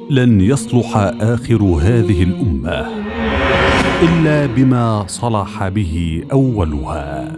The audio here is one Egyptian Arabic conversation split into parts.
لن يصلح اخر هذه الامه الا بما صلح به اولها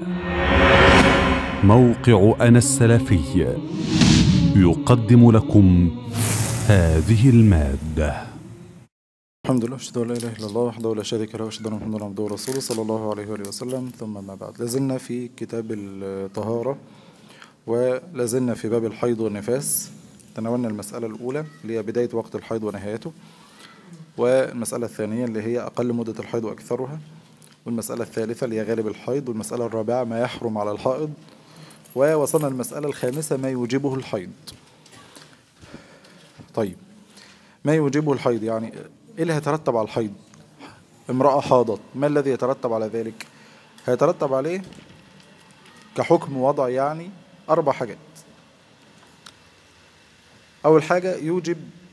موقع انا السلفي يقدم لكم هذه الماده الحمد لله اشهد ان لا اله الا الله وحده لا شريك له واشهد ان محمدا عبده ورسوله صلى الله عليه واله وسلم ثم ما بعد لازلنا في كتاب الطهاره ولازلنا في باب الحيض والنفاس تناولنا المساله الاولى اللي هي بدايه وقت الحيض ونهايته والمساله الثانيه اللي هي اقل مده الحيض واكثرها والمساله الثالثه اللي هي غالب الحيض والمساله الرابعه ما يحرم على الحائض ووصلنا المساله الخامسه ما يوجبه الحيض طيب ما يوجبه الحيض يعني ايه اللي هيترتب على الحيض امرأة حاضت ما الذي يترتب على ذلك هيترتب عليه كحكم وضع يعني أربع حاجات أول حاجة يوجب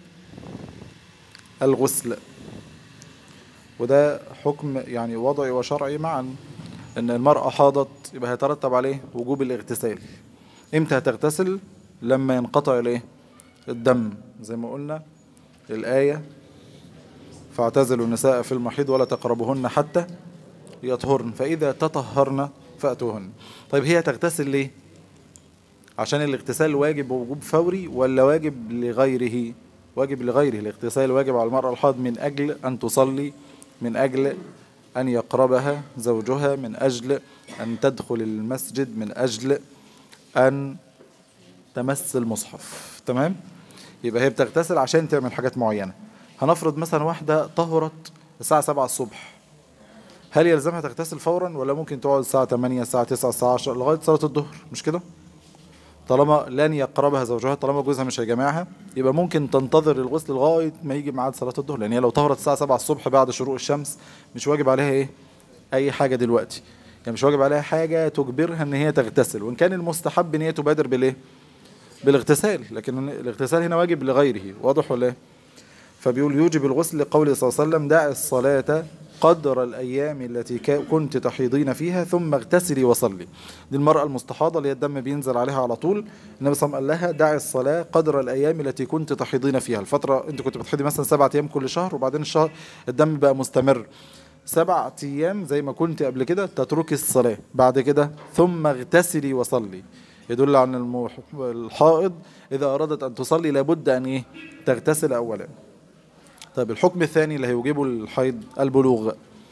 الغسل وده حكم يعني وضعي وشرعي معا ان المرأة حاضت يبقى هيترتب عليه وجوب الاغتسال امتى هتغتسل لما ينقطع الايه الدم زي ما قلنا الآية فاعتزلوا النساء في المحيض ولا تقربهن حتى يطهرن فإذا تطهرن فأتوهن طيب هي تغتسل ليه عشان الاغتسال واجب وجوب فوري ولا واجب لغيره واجب لغيره الاغتسال واجب على المرأة الحاض من أجل أن تصلي من أجل أن يقربها زوجها من أجل أن تدخل المسجد من أجل أن تمس المصحف تمام يبقى هي بتغتسل عشان تعمل حاجات معينة هنفرض مثلا واحدة طهرت الساعة 7 الصبح هل يلزمها تغتسل فورا ولا ممكن تقعد الساعة 8 الساعة 9 الساعة 10 لغاية صلاة الظهر مش كده طالما لن يقربها زوجها طالما جوزها مش هيجمعها يبقى ممكن تنتظر الغسل لغاية ما يجي ميعاد صلاة الظهر لأن هي لو طهرت الساعة 7 الصبح بعد شروق الشمس مش واجب عليها ايه أي حاجة دلوقتي يعني مش واجب عليها حاجة تجبرها ان هي تغتسل وان كان المستحب ان هي تبادر بالايه بالاغتسال لكن الاغتسال هنا واجب لغيره واضح ولا ايه فبيقول يوجب الغسل لقوله صلى الله عليه وسلم دع الصلاة قدر الأيام التي كنت تحيضين فيها ثم اغتسلي وصلي دي المرأة المستحاضة اللي الدم بينزل عليها على طول النبي صلى الله عليه وسلم قال لها دع الصلاة قدر الأيام التي كنت تحيضين فيها الفترة أنت كنت بتحيضي مثلا سبعة أيام كل شهر وبعدين الشهر الدم بقى مستمر سبعة أيام زي ما كنت قبل كده تتركي الصلاة بعد كده ثم اغتسلي وصلي يدل عن المح... الحائض إذا أرادت أن تصلي لابد أن إيه تغتسل أولا طيب الحكم الثاني اللي هيجيبه الحيض البلوغ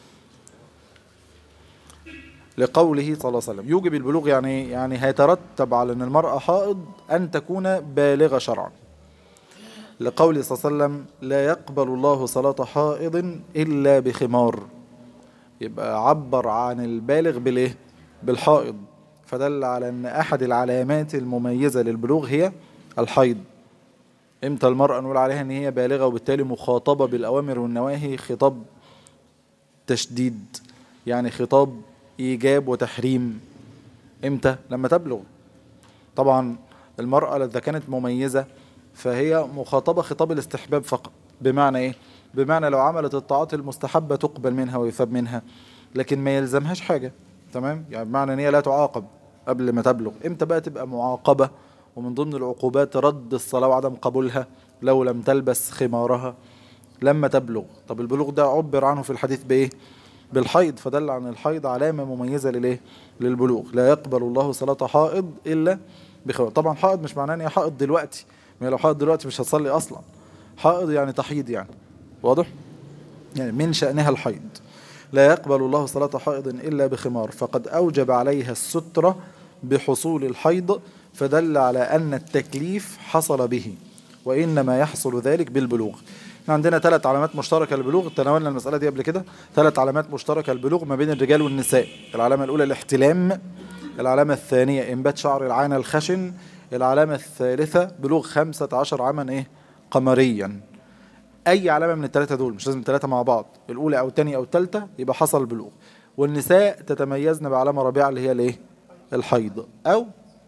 لقوله صلى الله عليه وسلم يوجب البلوغ يعني يعني هيترتب على ان المرأة حائض ان تكون بالغة شرعا لقوله صلى الله عليه وسلم لا يقبل الله صلاة حائض الا بخمار يبقى عبر عن البالغ بالايه بالحائض فدل على ان احد العلامات المميزة للبلوغ هي الحيض امتى المرأة نقول عليها ان هي بالغة وبالتالي مخاطبة بالاوامر والنواهي خطاب تشديد يعني خطاب ايجاب وتحريم امتى لما تبلغ طبعا المرأة اذا كانت مميزة فهي مخاطبة خطاب الاستحباب فقط بمعنى ايه بمعنى لو عملت الطاعات المستحبة تقبل منها ويثاب منها لكن ما يلزمهاش حاجة تمام يعني بمعنى ان هي لا تعاقب قبل ما تبلغ امتى بقى تبقى معاقبة ومن ضمن العقوبات رد الصلاة وعدم قبولها لو لم تلبس خمارها لما تبلغ طب البلوغ ده عبر عنه في الحديث بايه بالحيض فدل عن الحيض علامة مميزة للايه للبلوغ لا يقبل الله صلاة حائض إلا بخمار طبعا حائض مش معناه ان هي حائض دلوقتي ما لو حائض دلوقتي مش هتصلي أصلا حائض يعني تحيض يعني واضح يعني من شأنها الحيض لا يقبل الله صلاة حائض إلا بخمار فقد أوجب عليها السترة بحصول الحيض فدل على أن التكليف حصل به وإنما يحصل ذلك بالبلوغ احنا عندنا ثلاث علامات مشتركة للبلوغ تناولنا المسألة دي قبل كده ثلاث علامات مشتركة للبلوغ ما بين الرجال والنساء العلامة الأولى الاحتلام العلامة الثانية إنبات شعر العانة الخشن العلامة الثالثة بلوغ خمسة عشر عاما إيه قمريا أي علامة من الثلاثة دول مش لازم الثلاثة مع بعض الأولى أو الثانية أو الثالثة يبقى حصل البلوغ والنساء تتميزن بعلامة رابعة اللي هي الإيه الحيض أو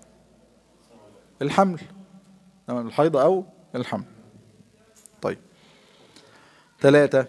الحمل الحيض أو الحمل طيب ثلاثة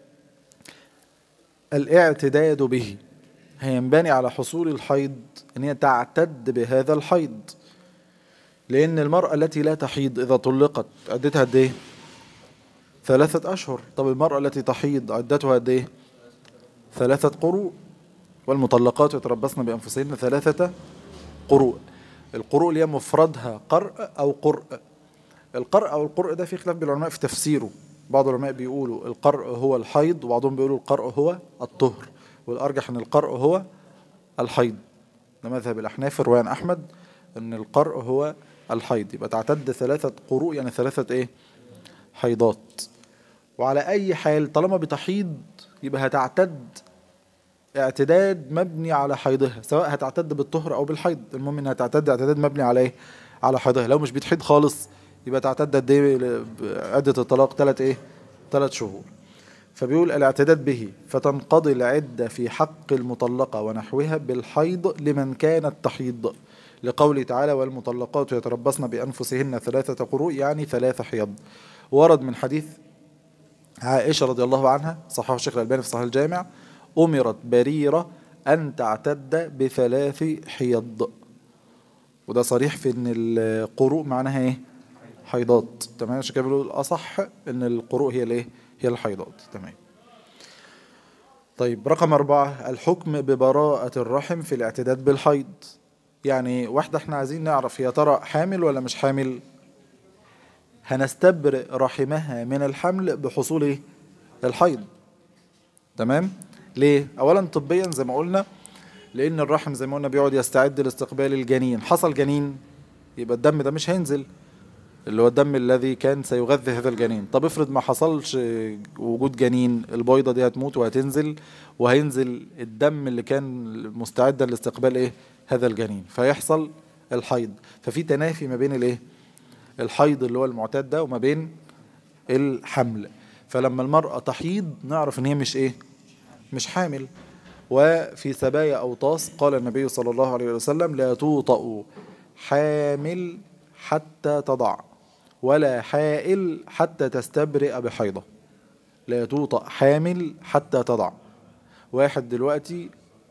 الاعتداد به هينبني على حصول الحيض ان هي تعتد بهذا الحيض لان المرأة التي لا تحيض اذا طلقت عدتها قد ايه ثلاثة أشهر طب المرأة التي تحيض عدتها قد إيه ثلاثة قروء والمطلقات يتربصن بأنفسهن ثلاثة قروء القروء اللي هي مفردها قرء أو قرء القرء أو القرء ده في خلاف بين العلماء في تفسيره بعض العلماء بيقولوا القرء هو الحيض وبعضهم بيقولوا القرء هو الطهر والأرجح أن القرء هو الحيض ده مذهب الأحناف رواية عن أحمد أن القرء هو الحيض يبقى تعتد ثلاثة قروء يعني ثلاثة إيه حيضات وعلى أي حال طالما بتحيض يبقى هتعتد اعتداد مبني على حيضها سواء هتعتد بالطهر أو بالحيض المهم إنها تعتد اعتداد مبني على إيه على حيضها لو مش بتحيض خالص يبقى تعتد قد إيه عدة الطلاق ثلاث إيه ثلاث شهور فبيقول الاعتداد به فتنقضي العدة في حق المطلقة ونحوها بالحيض لمن كانت تحيض لقوله تعالى والمطلقات يتربصن بأنفسهن ثلاثة قروء يعني ثلاثة حيض ورد من حديث عائشة رضي الله عنها صححه الشيخ الألباني في صحيح الجامع أمرت بريرة أن تعتد بثلاث حيض وده صريح في أن القروء معناها إيه حيضات تمام عشان كده بيقولوا الأصح أن القروء هي الإيه هي الحيضات تمام طيب رقم أربعة الحكم ببراءة الرحم في الاعتداد بالحيض يعني واحدة احنا عايزين نعرف هي ترى حامل ولا مش حامل هنستبرئ رحمها من الحمل بحصول ايه الحيض تمام ليه اولا طبيا زي ما قلنا لان الرحم زي ما قلنا بيقعد يستعد لاستقبال الجنين حصل جنين يبقى الدم ده مش هينزل اللي هو الدم الذي كان سيغذي هذا الجنين طب افرض ما حصلش وجود جنين البيضة دي هتموت وهتنزل وهينزل الدم اللي كان مستعدا لاستقبال ايه هذا الجنين فيحصل الحيض ففي تنافي ما بين الايه الحيض اللي هو المعتاد ده وما بين الحمل فلما المرأة تحيض نعرف ان هي مش ايه مش حامل وفي سبايا أوطاس قال النبي صلى الله عليه وسلم لا توطأ حامل حتى تضع ولا حائل حتى تستبرئ بحيضة لا توطأ حامل حتى تضع واحد دلوقتي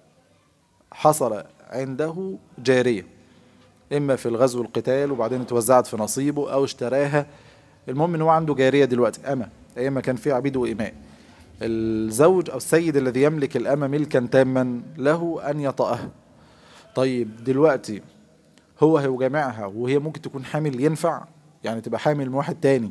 حصل عنده جارية إما في الغزو القتال وبعدين اتوزعت في نصيبه أو اشتراها المهم إن هو عنده جارية دلوقتي أما أيام ما كان في عبيد وإماء الزوج أو السيد الذي يملك الأمة ملكا تاما له أن يطأها طيب دلوقتي هو هيجامعها وهي ممكن تكون حامل ينفع يعني تبقى حامل من واحد تاني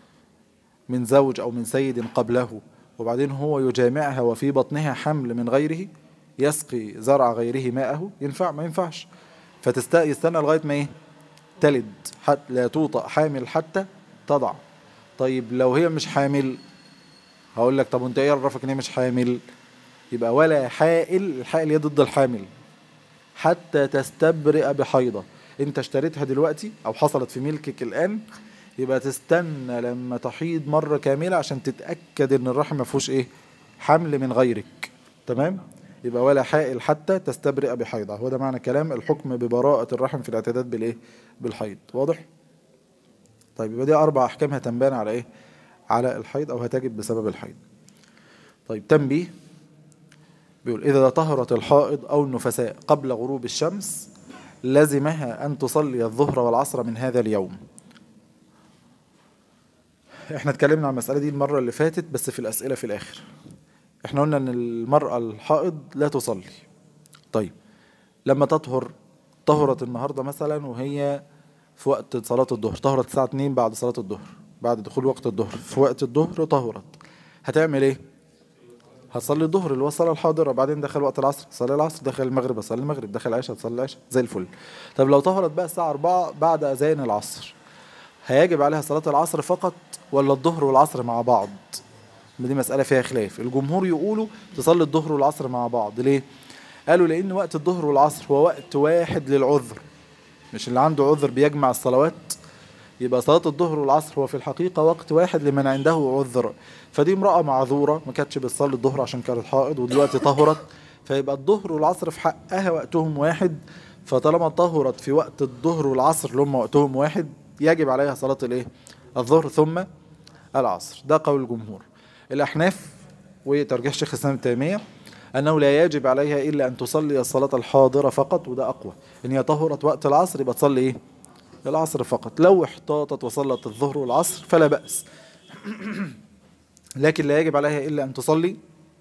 من زوج أو من سيد قبله وبعدين هو يجامعها وفي بطنها حمل من غيره يسقي زرع غيره ماءه ينفع ما ينفعش فتستنى لغاية ما ايه تلد حتى لا توطأ حامل حتى تضع طيب لو هي مش حامل هقول لك طب وانت ايه عرفك ان هي مش حامل يبقى ولا حائل الحائل هي ضد الحامل حتى تستبرئ بحيضة انت اشتريتها دلوقتي او حصلت في ملكك الان يبقى تستنى لما تحيض مرة كاملة عشان تتأكد ان الرحم ما فيهوش ايه حمل من غيرك تمام يبقى ولا حائل حتى تستبرئ بحيضة هو ده معنى كلام الحكم ببراءة الرحم في الاعتداد بالايه بالحيض واضح طيب يبقى دي اربع احكام هتنبان على ايه على الحيض او هتجب بسبب الحيض طيب تنبيه بيقول إذا طهرت الحائض أو النفساء قبل غروب الشمس لزمها أن تصلي الظهر والعصر من هذا اليوم احنا اتكلمنا عن المسألة دي المرة اللي فاتت بس في الأسئلة في الآخر احنا قلنا ان المرأة الحائض لا تصلي طيب لما تطهر طهرت النهاردة مثلا وهي في وقت صلاة الظهر طهرت الساعة 2 بعد صلاة الظهر بعد دخول وقت الظهر في وقت الظهر طهرت هتعمل ايه هتصلي الظهر اللي هو الصلاه الحاضره بعدين دخل وقت العصر تصلي العصر دخل المغرب تصلي المغرب دخل العشاء تصلي العشاء زي الفل طب لو طهرت بقى الساعه 4 بعد اذان العصر هيجب عليها صلاه العصر فقط ولا الظهر والعصر مع بعض دي مساله فيها خلاف الجمهور يقولوا تصلي الظهر والعصر مع بعض ليه قالوا لان وقت الظهر والعصر هو وقت واحد للعذر مش اللي عنده عذر بيجمع الصلوات يبقى صلاة الظهر والعصر هو في الحقيقة وقت واحد لمن عنده عذر فدي امرأة معذورة ما كانتش بتصلي الظهر عشان كانت حائض ودلوقتي طهرت فيبقى الظهر والعصر في حقها وقتهم واحد فطالما طهرت في وقت الظهر والعصر اللي هم وقتهم واحد يجب عليها صلاة الايه الظهر ثم العصر ده قول الجمهور الأحناف وترجيح شيخ الإسلام ابن تيمية أنه لا يجب عليها إلا أن تصلي الصلاة الحاضرة فقط وده أقوى إن هي طهرت وقت العصر يبقى تصلي إيه العصر فقط لو احتاطت وصلت الظهر والعصر فلا بأس لكن لا يجب عليها إلا أن تصلي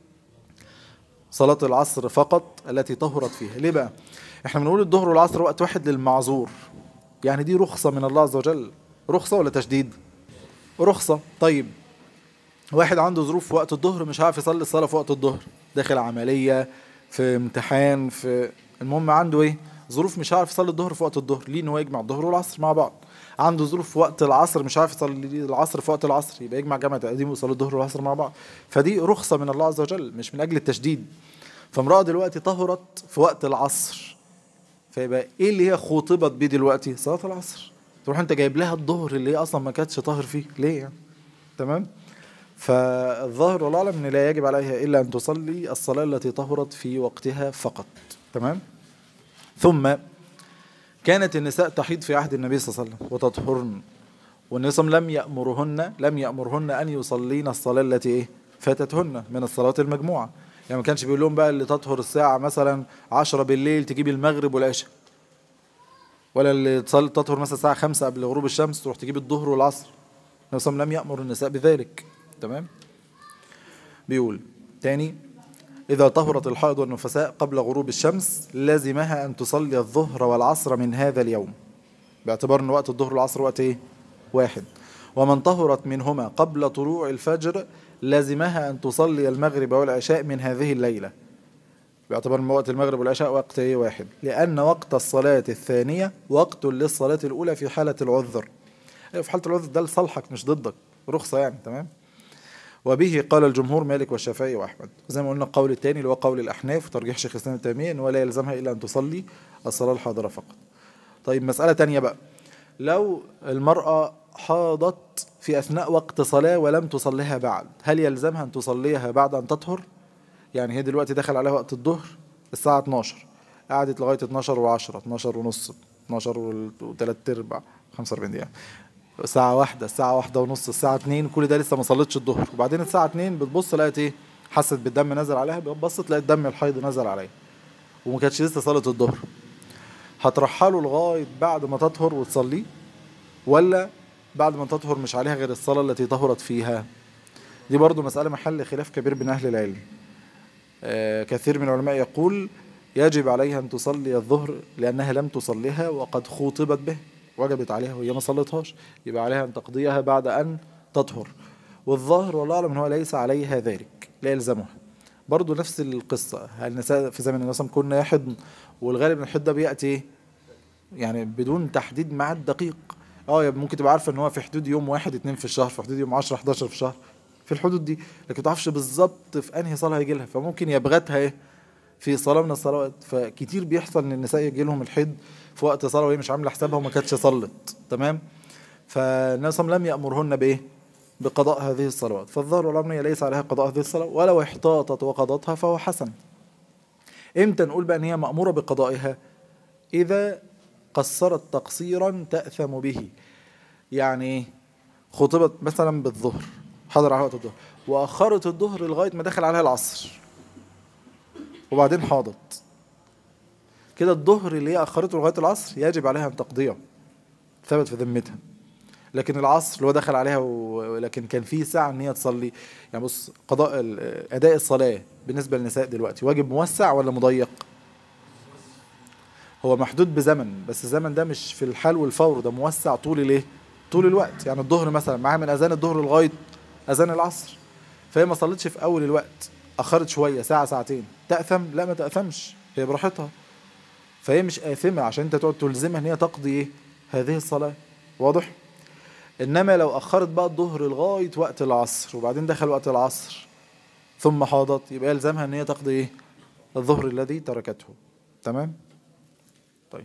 صلاة العصر فقط التي طهرت فيها ليه بقى احنا بنقول الظهر والعصر وقت واحد للمعذور يعني دي رخصة من الله عز وجل رخصة ولا تشديد رخصة طيب واحد عنده ظروف في وقت الظهر مش عارف يصلي الصلاة في وقت الظهر داخل عملية في امتحان في المهم عنده ايه ظروف مش عارف يصلي الظهر في وقت الظهر ليه ان هو يجمع الظهر والعصر مع بعض عنده ظروف في وقت العصر مش عارف يصلي العصر في وقت العصر يبقى يجمع جمع تقديم ويصلي الظهر والعصر مع بعض فدي رخصة من الله عز وجل مش من اجل التشديد فامرأة دلوقتي طهرت في وقت العصر فيبقى ايه اللي هي خوطبت بيه دلوقتي صلاة العصر تروح انت جايب لها الظهر اللي هي اصلا ما كانتش طاهر فيه ليه يعني تمام فالظاهر والله اعلم ان لا يجب عليها الا ان تصلي الصلاه التي طهرت في وقتها فقط تمام ثم كانت النساء تحيض في عهد النبي صلى الله عليه وسلم وتطهرن والنبي صلى الله عليه وسلم لم يأمرهن لم يأمرهن أن يصلين الصلاة التي إيه فاتتهن من الصلاة المجموعة يعني ما كانش بيقول لهم بقى اللي تطهر الساعة مثلا 10 بالليل تجيب المغرب والعشاء ولا اللي تصلي تطهر مثلا الساعة 5 قبل غروب الشمس تروح تجيب الظهر والعصر النبي صلى الله عليه وسلم لم يأمر النساء بذلك تمام بيقول تاني إذا طهرت الحائض والنفساء قبل غروب الشمس لازمها أن تصلي الظهر والعصر من هذا اليوم باعتبار أن وقت الظهر والعصر وقت إيه؟ واحد ومن طهرت منهما قبل طلوع الفجر لازمها أن تصلي المغرب والعشاء من هذه الليلة باعتبار أن وقت المغرب والعشاء وقت إيه واحد لأن وقت الصلاة الثانية وقت للصلاة الأولى في حالة العذر أيوة في حالة العذر ده لصالحك مش ضدك رخصة يعني تمام وبه قال الجمهور مالك والشافعي واحمد زي ما قلنا القول الثاني اللي هو قول الاحناف وترجيح شيخ الاسلام ابن تيميه ان ولا يلزمها الا ان تصلي الصلاه الحاضره فقط. طيب مساله ثانيه بقى لو المراه حاضت في اثناء وقت صلاه ولم تصليها بعد هل يلزمها ان تصليها بعد ان تطهر؟ يعني هي دلوقتي دخل عليها وقت الظهر الساعه 12 قعدت لغايه 12 و10 12 ونص 12 و3 ارباع 45 دقيقه الساعة واحدة الساعة واحدة ونص الساعة اتنين كل ده لسه ما صليتش الظهر وبعدين الساعة اتنين بتبص لقيت ايه حست بالدم نزل عليها بصت لقيت دم الحيض نزل عليها وما كانتش لسه صلت الظهر هترحله لغاية بعد ما تطهر وتصلي ولا بعد ما تطهر مش عليها غير الصلاة التي طهرت فيها دي برضو مسألة محل خلاف كبير بين أهل العلم آه كثير من العلماء يقول يجب عليها أن تصلي الظهر لأنها لم تصليها وقد خوطبت به وجبت عليها وهي ما صلتهاش يبقى عليها ان تقضيها بعد ان تطهر والظاهر والله اعلم ان هو ليس عليها ذلك لا يلزمها برضه نفس القصه النساء في زمن النبي كنا يحضن والغالب ان الحد ده بياتي يعني بدون تحديد ميعاد دقيق اه ممكن تبقى عارفه ان هو في حدود يوم واحد اتنين في الشهر في حدود يوم 10 11 في الشهر في الحدود دي لكن ما تعرفش بالظبط في انهي صلاه هيجي لها فممكن يبغتها ايه في صلاه من الصلوات فكتير بيحصل ان النساء يجي لهم الحد في وقت صلاه وهي مش عامله حسابها وما كانتش صلت تمام فالنبي صلى الله عليه وسلم لم يامرهن بايه بقضاء هذه الصلوات فالظاهر والامر ليس عليها قضاء هذه الصلاه ولو احتاطت وقضتها فهو حسن امتى نقول بقى ان هي ماموره بقضائها اذا قصرت تقصيرا تاثم به يعني ايه خطبت مثلا بالظهر حضر على وقت الظهر واخرت الظهر لغايه ما دخل عليها العصر وبعدين حاضت كده الظهر اللي هي اخرته لغايه العصر يجب عليها ان تقضيه ثبت في ذمتها لكن العصر اللي هو دخل عليها ولكن كان في ساعه ان هي تصلي يعني بص قضاء اداء الصلاه بالنسبه للنساء دلوقتي واجب موسع ولا مضيق هو محدود بزمن بس الزمن ده مش في الحال والفور ده موسع طول الايه طول الوقت يعني الظهر مثلا معاها من اذان الظهر لغايه اذان العصر فهي ما صلتش في اول الوقت اخرت شويه ساعه ساعتين تاثم لا ما تاثمش هي براحتها فهي مش آثمة عشان انت تقعد تلزمها ان هي تقضي ايه هذه الصلاة واضح انما لو اخرت بقى الظهر لغاية وقت العصر وبعدين دخل وقت العصر ثم حاضت يبقى يلزمها ان هي تقضي ايه الظهر الذي تركته تمام طيب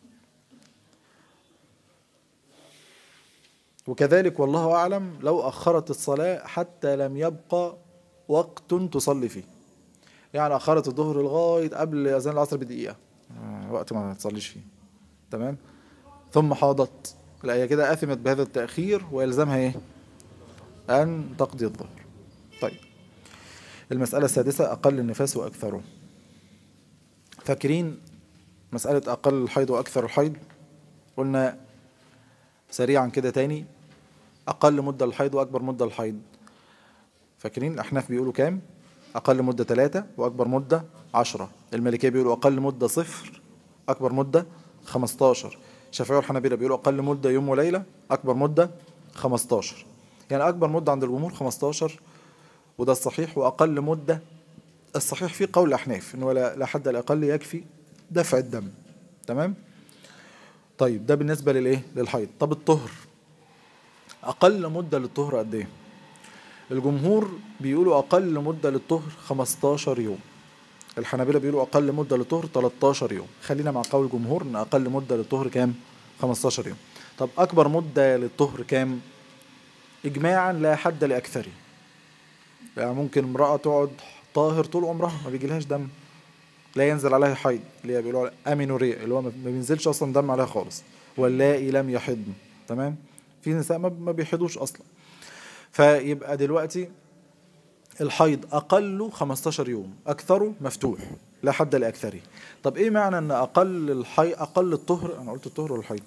وكذلك والله اعلم لو اخرت الصلاة حتى لم يبقى وقت تصلي فيه يعني اخرت الظهر لغاية قبل اذان العصر بدقيقة وقت ما تصليش فيه تمام ثم حاضت لا هي كده اثمت بهذا التاخير ويلزمها ايه ان تقضي الظهر طيب المساله السادسه اقل النفاس واكثره فاكرين مساله اقل الحيض واكثر الحيض قلنا سريعا كده تاني اقل مده الحيض واكبر مده الحيض فاكرين الأحناف بيقولوا كام أقل مدة ثلاثة وأكبر مدة عشرة المالكية بيقولوا أقل مدة صفر أكبر مدة 15 الشافعية والحنابلة بيقولوا أقل مدة يوم وليلة أكبر مدة 15 يعني أكبر مدة عند الجمهور 15 وده الصحيح وأقل مدة الصحيح في قول الأحناف إنه لا لا حد الأقل يكفي دفع الدم تمام طيب ده بالنسبة للإيه للحيض طب الطهر أقل مدة للطهر قد إيه الجمهور بيقولوا أقل مدة للطهر 15 يوم الحنابلة بيقولوا أقل مدة للطهر 13 يوم خلينا مع قول الجمهور إن أقل مدة للطهر كام 15 يوم طب أكبر مدة للطهر كام إجماعا لا حد لأكثره يعني ممكن امرأة تقعد طاهر طول عمرها ما بيجيلهاش دم لا ينزل عليها حيض اللي هي بيقولوا عليها امينوريا اللي هو ما بينزلش اصلا دم عليها خالص واللائي لم يحضن تمام في نساء ما ما بيحضوش اصلا فيبقى دلوقتي الحيض اقله 15 يوم اكثره مفتوح لا حد لاكثره طب ايه معنى ان اقل الحي اقل الطهر انا قلت الطهر ولا الحيض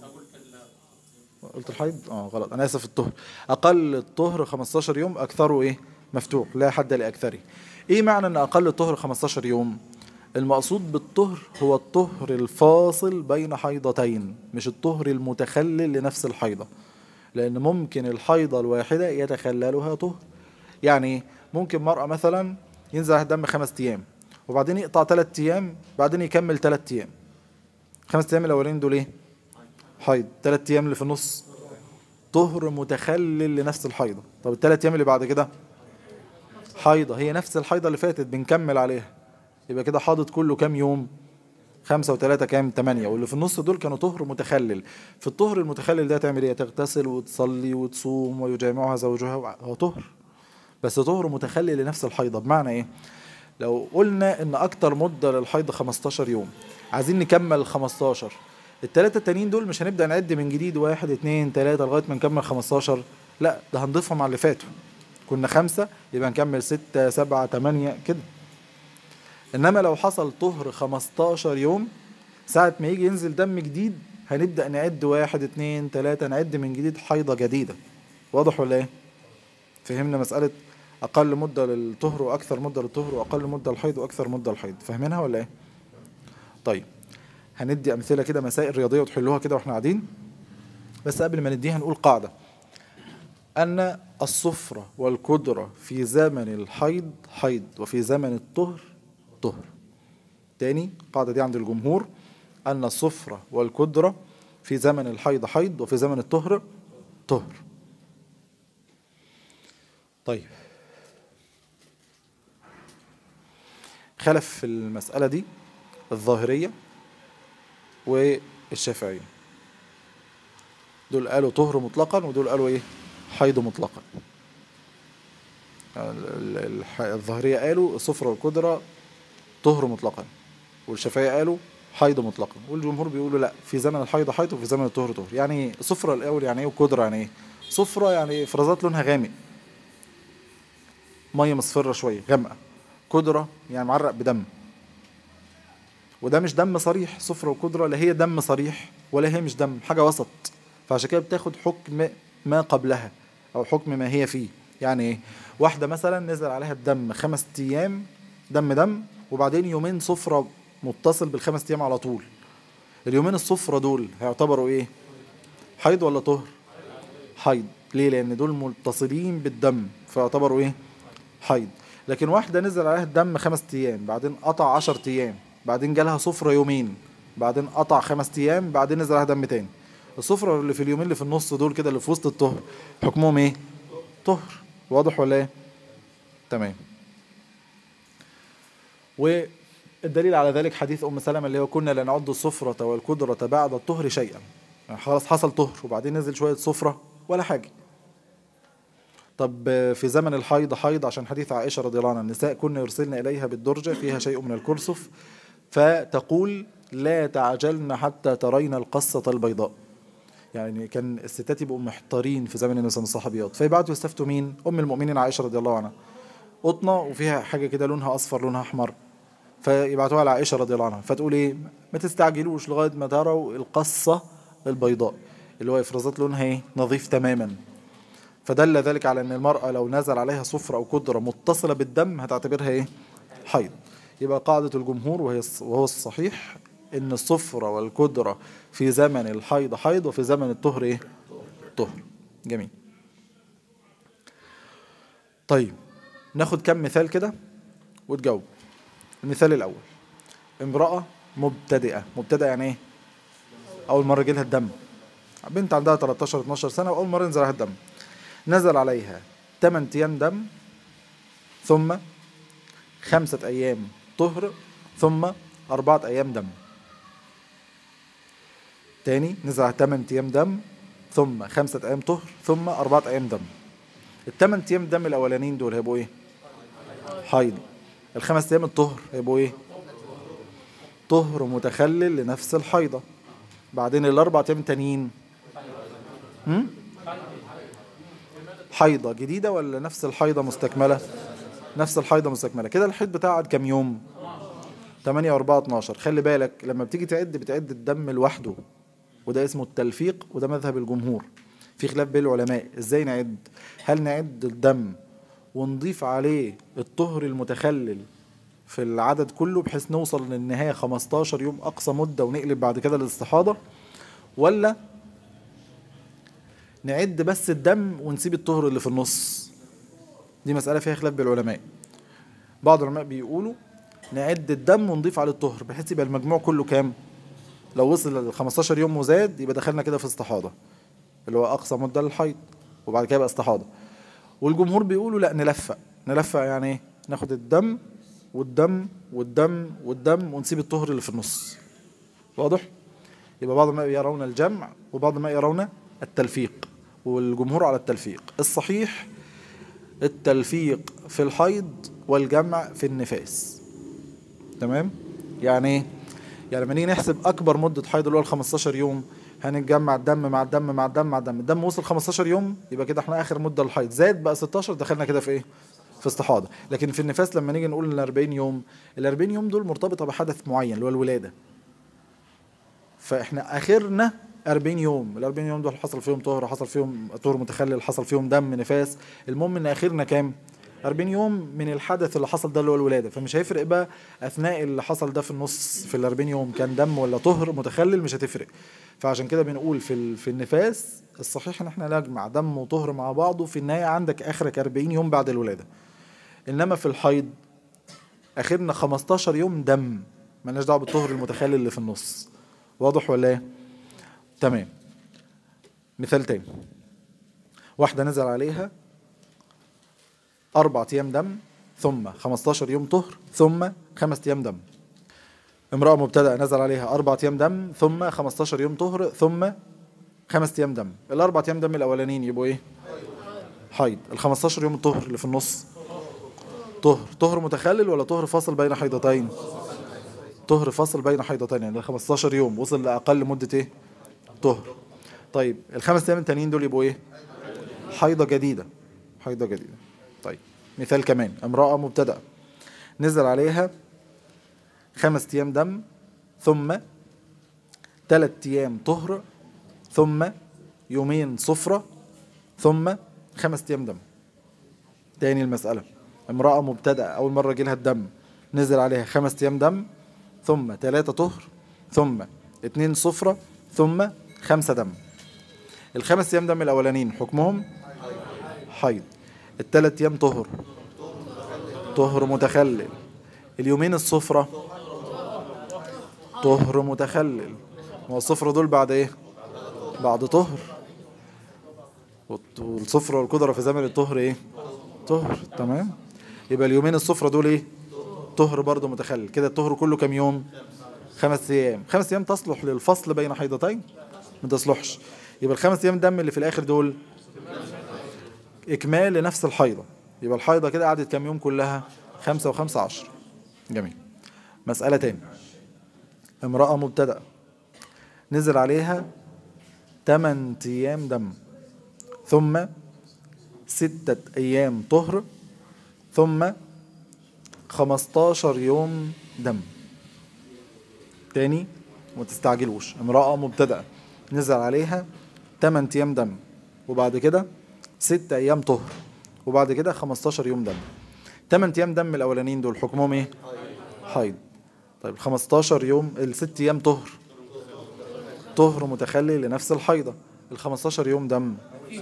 قلت الحيض اه غلط انا اسف الطهر اقل الطهر 15 يوم اكثره ايه مفتوح لا حد لاكثره ايه معنى ان اقل الطهر 15 يوم المقصود بالطهر هو الطهر الفاصل بين حيضتين مش الطهر المتخلل لنفس الحيضة لأن ممكن الحيضة الواحدة يتخللها طهر يعني ممكن مرأة مثلا ينزل عليها الدم خمس أيام وبعدين يقطع ثلاث أيام بعدين يكمل ثلاث أيام خمس أيام الأولين دول إيه؟ حيض ثلاث أيام اللي في النص طهر متخلل لنفس الحيضة طب الثلاث أيام اللي بعد كده حيضة هي نفس الحيضة اللي فاتت بنكمل عليها يبقى كده حاضط كله كام يوم خمسة وثلاثة كام تمانية واللي في النص دول كانوا طهر متخلل في الطهر المتخلل ده تعمل ايه تغتسل وتصلي وتصوم ويجامعها زوجها هو طهر بس طهر متخلل لنفس الحيضة بمعنى ايه لو قلنا ان اكتر مدة للحيض 15 يوم عايزين نكمل 15 الثلاثة التانيين دول مش هنبدأ نعد من جديد واحد اتنين تلاتة لغاية ما نكمل 15 لا ده هنضيفهم على اللي فاتوا كنا خمسة يبقى نكمل ستة سبعة تمانية كده انما لو حصل طهر 15 يوم ساعة ما يجي ينزل دم جديد هنبدأ نعد واحد اتنين تلاتة نعد من جديد حيضة جديدة واضح ولا ايه؟ فهمنا مسألة أقل مدة للطهر وأكثر مدة للطهر وأقل مدة للحيض وأكثر مدة للحيض فاهمينها ولا ايه؟ طيب هندي أمثلة كده مسائل رياضية وتحلوها كده واحنا قاعدين بس قبل ما نديها نقول قاعدة أن الصفرة والقدرة في زمن الحيض حيض وفي زمن الطهر طهر تاني القاعدة دي عند الجمهور أن الصفرة والقدرة في زمن الحيض حيض وفي زمن الطهر طهر طيب خلف في المسألة دي الظاهرية والشافعية دول قالوا طهر مطلقا ودول قالوا ايه حيض مطلقا الظاهرية قالوا الصفرة والقدرة طهر مطلقا والشافعية قالوا حيض مطلقا والجمهور بيقولوا لا في زمن الحيض حيض وفي زمن الطهر طهر يعني صفرة الأول يعني ايه وقدرة يعني ايه صفرة يعني افرازات لونها غامق مية مصفرة شوية غامقة قدرة يعني معرق بدم وده مش دم صريح صفرة وقدرة لا هي دم صريح ولا هي مش دم حاجة وسط فعشان كده بتاخد حكم ما قبلها أو حكم ما هي فيه يعني ايه واحدة مثلا نزل عليها الدم خمس أيام دم دم وبعدين يومين صفرة متصل بالخمس أيام على طول اليومين الصفرة دول هيعتبروا ايه حيض ولا طهر حيض ليه لأن دول متصلين بالدم فيعتبروا ايه حيض لكن واحدة نزل عليها الدم خمس أيام بعدين قطع عشر أيام بعدين جالها صفرة يومين بعدين قطع خمس أيام بعدين نزل عليها دم تاني الصفرة اللي في اليومين اللي في النص دول كده اللي في وسط الطهر حكمهم ايه طهر واضح ولا ايه تمام والدليل على ذلك حديث ام سلمة اللي هو كنا لا نعد الصفرة والقدرة بعد الطهر شيئا يعني خلاص حصل طهر وبعدين نزل شوية صفرة ولا حاجة طب في زمن الحيض حيض عشان حديث عائشة رضي الله عنها النساء كنا يرسلن إليها بالدرجة فيها شيء من الكرسف فتقول لا تعجلن حتى ترين القصة البيضاء يعني كان الستات يبقوا محتارين في زمن النساء الصحابيات فيبعتوا يستفتوا مين ام المؤمنين عائشه رضي الله عنها قطنه وفيها حاجه كده لونها اصفر لونها احمر فيبعتوها لعائشه رضي الله عنها فتقول ايه ما تستعجلوش لغايه ما تروا القصه البيضاء اللي هو افرازات لونها ايه نظيف تماما فدل ذلك على ان المرأة لو نزل عليها صفر او قدرة متصلة بالدم هتعتبرها ايه حيض يبقى قاعدة الجمهور وهي وهو الصحيح ان الصفرة والقدرة في زمن الحيض حيض وفي زمن الطهر ايه طهر جميل طيب ناخد كم مثال كده وتجاوب المثال الاول امرأة مبتدئة مبتدئة يعني ايه اول مرة يجيلها الدم بنت عندها 13 12 سنة واول مرة ينزل عليها الدم نزل عليها 8 ايام دم ثم خمسة ايام طهر ثم أربعة أيام دم تاني نزل على 8 أيام دم ثم خمسة أيام طهر ثم أربعة أيام دم الثمان أيام دم الأولانيين دول هيبقوا إيه؟ حيض الخمس أيام الطهر هيبقوا إيه؟ طهر متخلل لنفس الحيضة بعدين الأربع أيام التانيين هم؟ حيضة جديدة ولا نفس الحيضة مستكملة؟ نفس الحيضة مستكملة كده الحيض بتاعها قعد كام يوم؟ 8 و4 12 خلي بالك لما بتيجي تعد بتعد الدم لوحده وده اسمه التلفيق وده مذهب الجمهور في خلاف بين العلماء ازاي نعد هل نعد الدم ونضيف عليه الطهر المتخلل في العدد كله بحيث نوصل للنهاية 15 يوم أقصى مدة ونقلب بعد كده للاستحاضة ولا نعد بس الدم ونسيب الطهر اللي في النص دي مسألة فيها خلاف بين العلماء بعض العلماء بيقولوا نعد الدم ونضيف عليه الطهر بحيث يبقى المجموع كله كام لو وصل ل 15 يوم وزاد يبقى دخلنا كده في استحاضة اللي هو أقصى مدة للحيض وبعد كده يبقى استحاضة والجمهور بيقولوا لا نلفق نلفق يعني ايه ناخد الدم والدم والدم والدم ونسيب الطهر اللي في النص واضح يبقى بعض ما يرون الجمع وبعض ما يرون التلفيق والجمهور على التلفيق الصحيح التلفيق في الحيض والجمع في النفاس تمام يعني ايه يعني لما نيجي نحسب اكبر مده حيض اللي هو ال 15 يوم هنتجمع الدم مع الدم مع الدم مع الدم الدم وصل 15 يوم يبقى كده احنا اخر مده للحيض زاد بقى 16 دخلنا كده في ايه في استحاضه لكن في النفاس لما نيجي نقول ال 40 يوم ال 40 يوم دول مرتبطه بحدث معين اللي هو الولاده فاحنا اخرنا 40 يوم ال 40 يوم دول حصل فيهم طهر حصل فيهم طهر متخلل حصل فيهم دم نفاس المهم ان اخرنا كام 40 يوم من الحدث اللي حصل ده اللي هو الولاده فمش هيفرق بقى اثناء اللي حصل ده في النص في ال 40 يوم كان دم ولا طهر متخلل مش هتفرق فعشان كده بنقول في ال- في النفاس الصحيح ان احنا نجمع دم وطهر مع بعض وفي النهايه عندك اخرك 40 يوم بعد الولاده انما في الحيض اخرنا 15 يوم دم مالناش دعوه بالطهر المتخلل اللي في النص واضح ولا ايه تمام مثال تاني واحده نزل عليها أربع أيام دم ثم 15 يوم طهر ثم خمس أيام دم امرأة مبتدأ نزل عليها أربع أيام دم ثم 15 يوم طهر ثم خمس أيام دم الأربع أيام دم الأولانيين يبقوا إيه؟ حيض ال 15 يوم الطهر اللي في النص طهر طهر متخلل ولا طهر فاصل بين حيضتين؟ طهر فاصل بين حيضتين يعني 15 يوم وصل لأقل مدة إيه؟ طهر طيب الخمس أيام التانيين دول يبقوا إيه؟ حيضة جديدة حيضة جديدة طيب مثال كمان امرأة مبتدأة نزل عليها خمس أيام دم ثم ثلاث أيام طهر ثم يومين صفرة ثم خمس أيام دم تاني المسألة امرأة مبتدأة أول مرة جيلها الدم نزل عليها خمس أيام دم ثم ثلاثة طهر ثم اتنين صفرة ثم خمسة دم الخمس أيام دم الأولانيين حكمهم حيض الثلاث ايام طهر طهر متخلل اليومين الصفرة طهر متخلل ما هو الصفرة دول بعد ايه بعد طهر والط- والصفرة والقدرة في زمن الطهر ايه طهر تمام يبقى اليومين الصفرة دول ايه طهر برضه متخلل كده الطهر كله كام يوم خمس ايام خمس ايام تصلح للفصل بين حيضتين ما تصلحش يبقى الخمس ايام دم اللي في الاخر دول إكمال لنفس الحيضة يبقى الحيضة كده قعدت كام يوم كلها خمسة وخمسة عشر جميل مسألة تاني امرأة مبتدأة نزل عليها 8 أيام دم ثم ستة أيام طهر ثم 15 يوم دم تاني وما تستعجلوش امرأة مبتدأة نزل عليها 8 أيام دم وبعد كده ست ايام طهر وبعد كده 15 يوم دم 8 ايام دم الاولانيين دول حكمهم ايه حيض طيب 15 يوم الست ايام طهر طهر متخلي لنفس الحيضه ال 15 يوم دم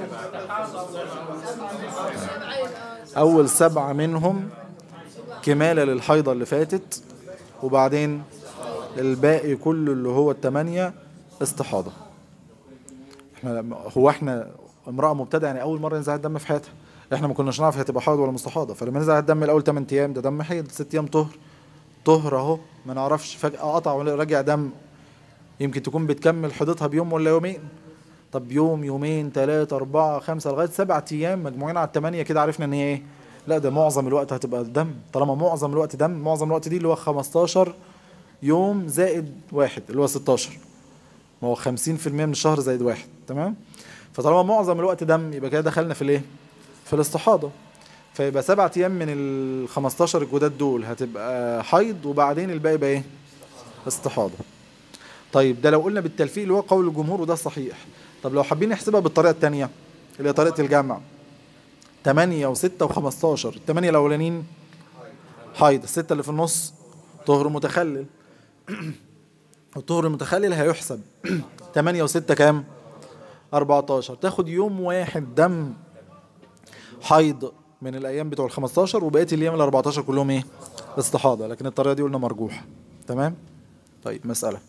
اول سبعه منهم كماله للحيضه اللي فاتت وبعدين الباقي كله اللي هو الثمانيه استحاضه احنا لما- هو احنا امراه مبتدئه يعني اول مره ينزل الدم في حياتها احنا ما كناش نعرف هي هتبقى حائض ولا مستحاضه فلما نزل الدم الاول 8 ايام ده دم حيض 6 ايام طهر طهر اهو ما نعرفش فجاه قطع ولا رجع دم يمكن تكون بتكمل حيضتها بيوم ولا يومين طب يوم يومين ثلاثة أربعة خمسة لغاية سبعة أيام مجموعين على الثمانية كده عرفنا إن هي إيه؟ لا ده معظم الوقت هتبقى دم طالما معظم الوقت دم معظم الوقت دي اللي هو 15 يوم زائد واحد اللي هو 16 ما هو 50% من الشهر زائد واحد تمام فطالما معظم الوقت دم يبقى كده دخلنا في الايه في الاستحاضه فيبقى سبعة ايام من ال 15 الجداد دول هتبقى حيض وبعدين الباقي يبقى ايه استحاضه طيب ده لو قلنا بالتلفيق اللي هو قول الجمهور وده صحيح طب لو حابين نحسبها بالطريقه الثانيه اللي هي طريقه الجمع 8 و6 و15 الثمانيه الاولانيين حيض السته اللي في النص طهر متخلل الطهر المتخلل هيحسب 8 و6 كام 14 تاخد يوم واحد دم حيض من الايام بتوع ال 15 وبقيه الايام ال 14 كلهم ايه استحاضه لكن الطريقه دي قلنا مرجوحه تمام طيب مساله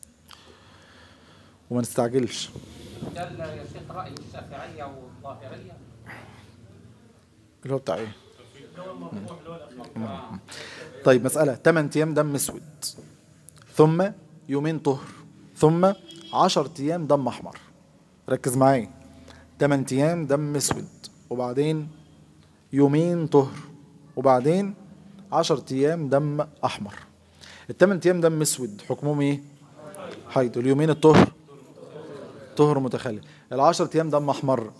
وما نستعجلش ده ال- يا شيخ رأي الشافعية والظاهرية اللي هو بتاع ايه طيب مسألة 8 أيام دم أسود ثم يومين طهر ثم 10 أيام دم أحمر ركز معايا 8 أيام دم أسود وبعدين يومين طهر وبعدين 10 أيام دم أحمر الثمان أيام دم أسود حكمهم إيه؟ حيض اليومين الطهر طهر متخلل العشرة أيام دم أحمر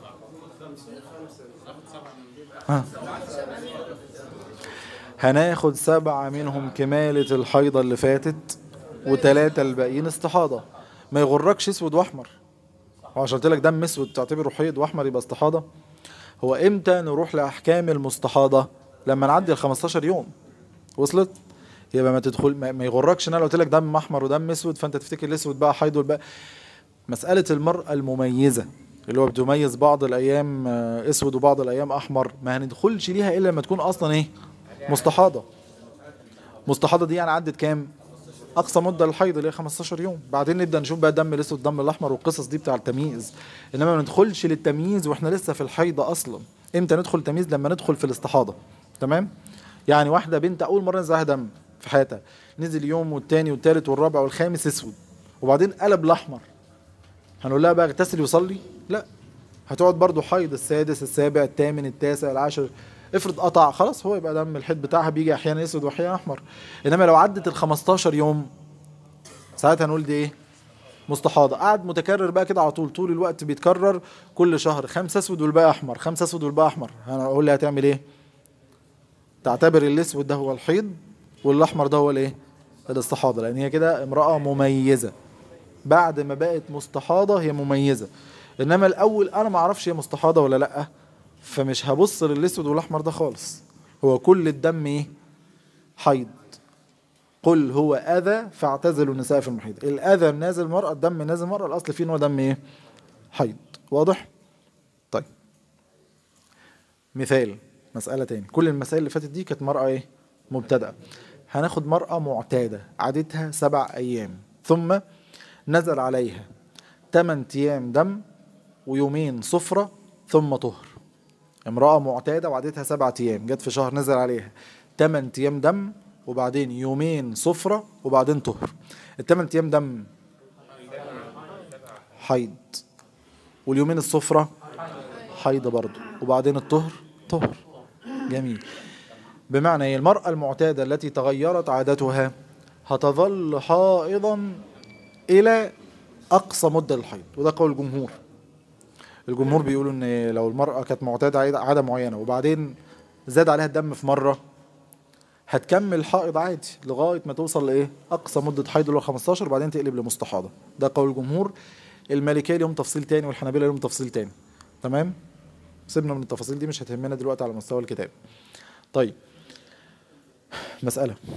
هناخد سبعة منهم كمالة الحيضة اللي فاتت وتلاتة الباقيين استحاضة ما يغركش اسود واحمر هو عشان قلت لك دم اسود تعتبره حيض واحمر يبقى استحاضة هو امتى نروح لاحكام المستحاضة لما نعدي ال 15 يوم وصلت يبقى ما تدخل ما ما يغركش ان انا لو قلت لك دم احمر ودم اسود فانت تفتكر الاسود بقى حيض والباقي مسألة المرأة المميزة اللي هو بتميز بعض الأيام آه، أسود وبعض الأيام أحمر ما هندخلش ليها إلا لما تكون أصلا إيه مستحاضة مستحاضة دي يعني عدت كام أقصى مدة للحيض اللي هي 15 يوم بعدين نبدأ نشوف بقى الدم الأسود الدم الأحمر والقصص دي بتاع التمييز إنما ما ندخلش للتمييز وإحنا لسه في الحيضة أصلا إمتى ندخل تمييز لما ندخل في الاستحاضة تمام يعني واحدة بنت أول مرة نزلها دم في حياتها نزل يوم والتاني والتالت والرابع والخامس أسود وبعدين قلب الأحمر هنقول لها بقى اغتسلي وصلي لا هتقعد برضو حيض السادس السابع الثامن التاسع العاشر افرض قطع خلاص هو يبقى دم الحيض بتاعها بيجي احيانا اسود واحيانا احمر انما لو عدت ال 15 يوم ساعتها هنقول دي ايه مستحاضة قعد متكرر بقى كده على طول طول الوقت بيتكرر كل شهر خمسة اسود والباقي احمر خمسة اسود والباقي احمر هنقول لها هتعمل ايه تعتبر الاسود ده هو الحيض والاحمر ده هو الايه الاستحاضة لان هي كده امرأة مميزة بعد ما بقت مستحاضة هي مميزة انما الاول انا ما اعرفش هي مستحاضة ولا لا فمش هبص للاسود والاحمر ده خالص هو كل الدم ايه حيض قل هو اذى فاعتزلوا النساء في المحيض الاذى نازل المرأة الدم نازل المرأة الاصل فيه ان هو دم ايه حيض واضح طيب مثال مسألة تاني كل المسائل اللي فاتت دي كانت مرأة ايه مبتدأة هناخد مرأة معتادة عادتها سبع أيام ثم نزل عليها 8 أيام دم ويومين صفرة ثم طهر امرأة معتادة وعادتها سبعة أيام جت في شهر نزل عليها 8 أيام دم وبعدين يومين صفرة وبعدين طهر الثمان أيام دم حيض واليومين الصفرة حيض برضه وبعدين الطهر طهر جميل بمعنى ايه المرأة المعتادة التي تغيرت عادتها هتظل حائضا إلى أقصى مدة للحيض وده قول الجمهور الجمهور بيقولوا إن لو المرأة كانت معتادة عادة- عادة معينة وبعدين زاد عليها الدم في مرة هتكمل حائض عادي لغاية ما توصل لإيه أقصى مدة حيض اللي هو 15 وبعدين تقلب لمستحاضة ده قول الجمهور المالكية لهم تفصيل تاني والحنابلة لهم تفصيل تاني تمام سيبنا من التفاصيل دي مش هتهمنا دلوقتي على مستوى الكتاب طيب مسألة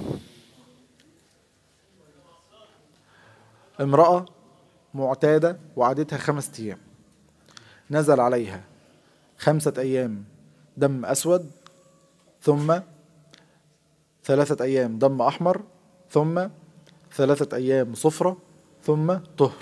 امرأة معتادة وعادتها خمسة أيام نزل عليها خمسة أيام دم أسود ثم ثلاثة أيام دم أحمر ثم ثلاثة أيام صفرة ثم طهر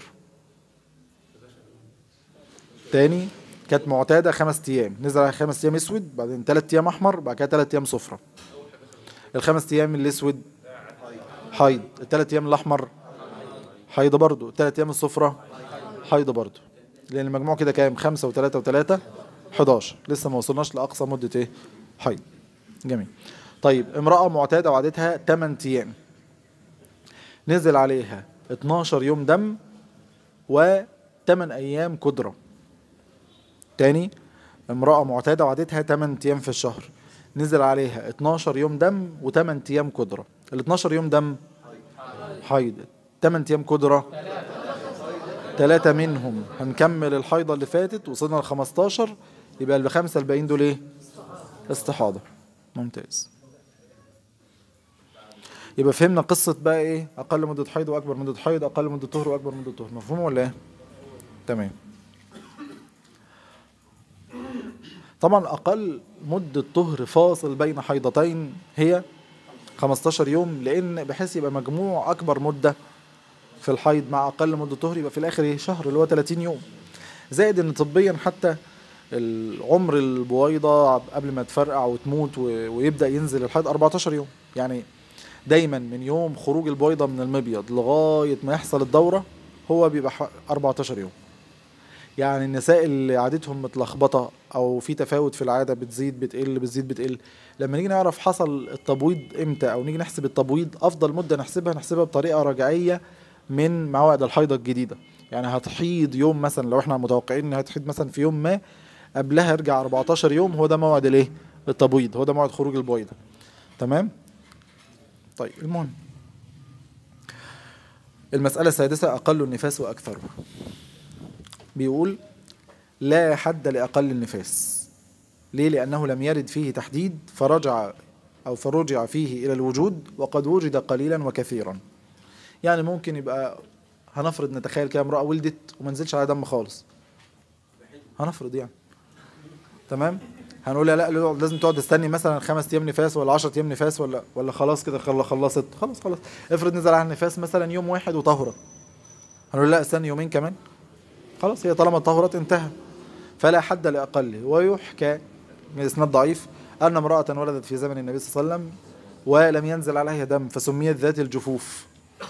تاني كانت معتادة خمس أيام نزل عليها خمس أيام أسود بعدين ثلاث أيام أحمر بعد كده ثلاث أيام صفرة الخمس أيام الأسود حيض الثلاث أيام الأحمر حيض برضو الثلاث أيام الصفرة حيض برضو لأن المجموع كده كام خمسة وثلاثة وثلاثة 11 لسه ما وصلناش لأقصى مدة إيه حيض جميل طيب امرأة معتادة وعادتها 8 أيام نزل عليها 12 يوم دم و 8 أيام قدرة تاني امرأة معتادة وعادتها 8 أيام في الشهر نزل عليها 12 يوم دم و8 أيام قدرة ال 12 يوم دم حيض 8 أيام قدرة ثلاثة منهم هنكمل الحيضة اللي فاتت وصلنا ل 15 يبقى الخمسة الباقيين دول ايه؟ استحاضة ممتاز يبقى فهمنا قصة بقى ايه أقل مدة حيض وأكبر مدة حيض أقل مدة طهر وأكبر مدة طهر مفهوم ولا ايه؟ تمام طبعا أقل مدة طهر فاصل بين حيضتين هي 15 يوم لأن بحيث يبقى مجموع أكبر مدة في الحيض مع أقل مدة طهر يبقى في الآخر ايه شهر اللي هو 30 يوم زائد إن طبيا حتى العمر البويضة قبل ما تفرقع وتموت و- ويبدأ ينزل الحيض 14 يوم يعني دايما من يوم خروج البويضة من المبيض لغاية ما يحصل الدورة هو بيبقى ح- 14 يوم يعني النساء اللي عادتهم متلخبطة أو في تفاوت في العادة بتزيد بتقل بتزيد بتقل لما نيجي نعرف حصل التبويض امتى أو نيجي نحسب التبويض أفضل مدة نحسبها نحسبها بطريقة رجعية من موعد الحيضة الجديدة يعني هتحيض يوم مثلا لو احنا متوقعين انها هتحيض مثلا في يوم ما قبلها ارجع 14 يوم هو ده موعد الايه التبويض هو ده موعد خروج البويضة تمام طيب المهم المسألة السادسة أقل النفاس وأكثره بيقول لا حد لأقل النفاس ليه؟ لأنه لم يرد فيه تحديد فرجع أو فرجع فيه إلى الوجود وقد وجد قليلا وكثيرا يعني ممكن يبقى هنفرض نتخيل كده امرأة ولدت وما نزلش عليها دم خالص هنفرض يعني تمام هنقول لا لا لازم تقعد تستني مثلا خمس ايام نفاس ولا 10 ايام نفاس ولا ولا خلاص كده خل- خلصت خلاص خلاص افرض نزل على النفاس مثلا يوم واحد وطهرت هنقول لا استني يومين كمان خلاص هي طالما طهرت انتهى فلا حد لأقله ويحكى من إسناد ضعيف أن امرأة ولدت في زمن النبي صلى الله عليه وسلم ولم ينزل عليها دم فسميت ذات الجفوف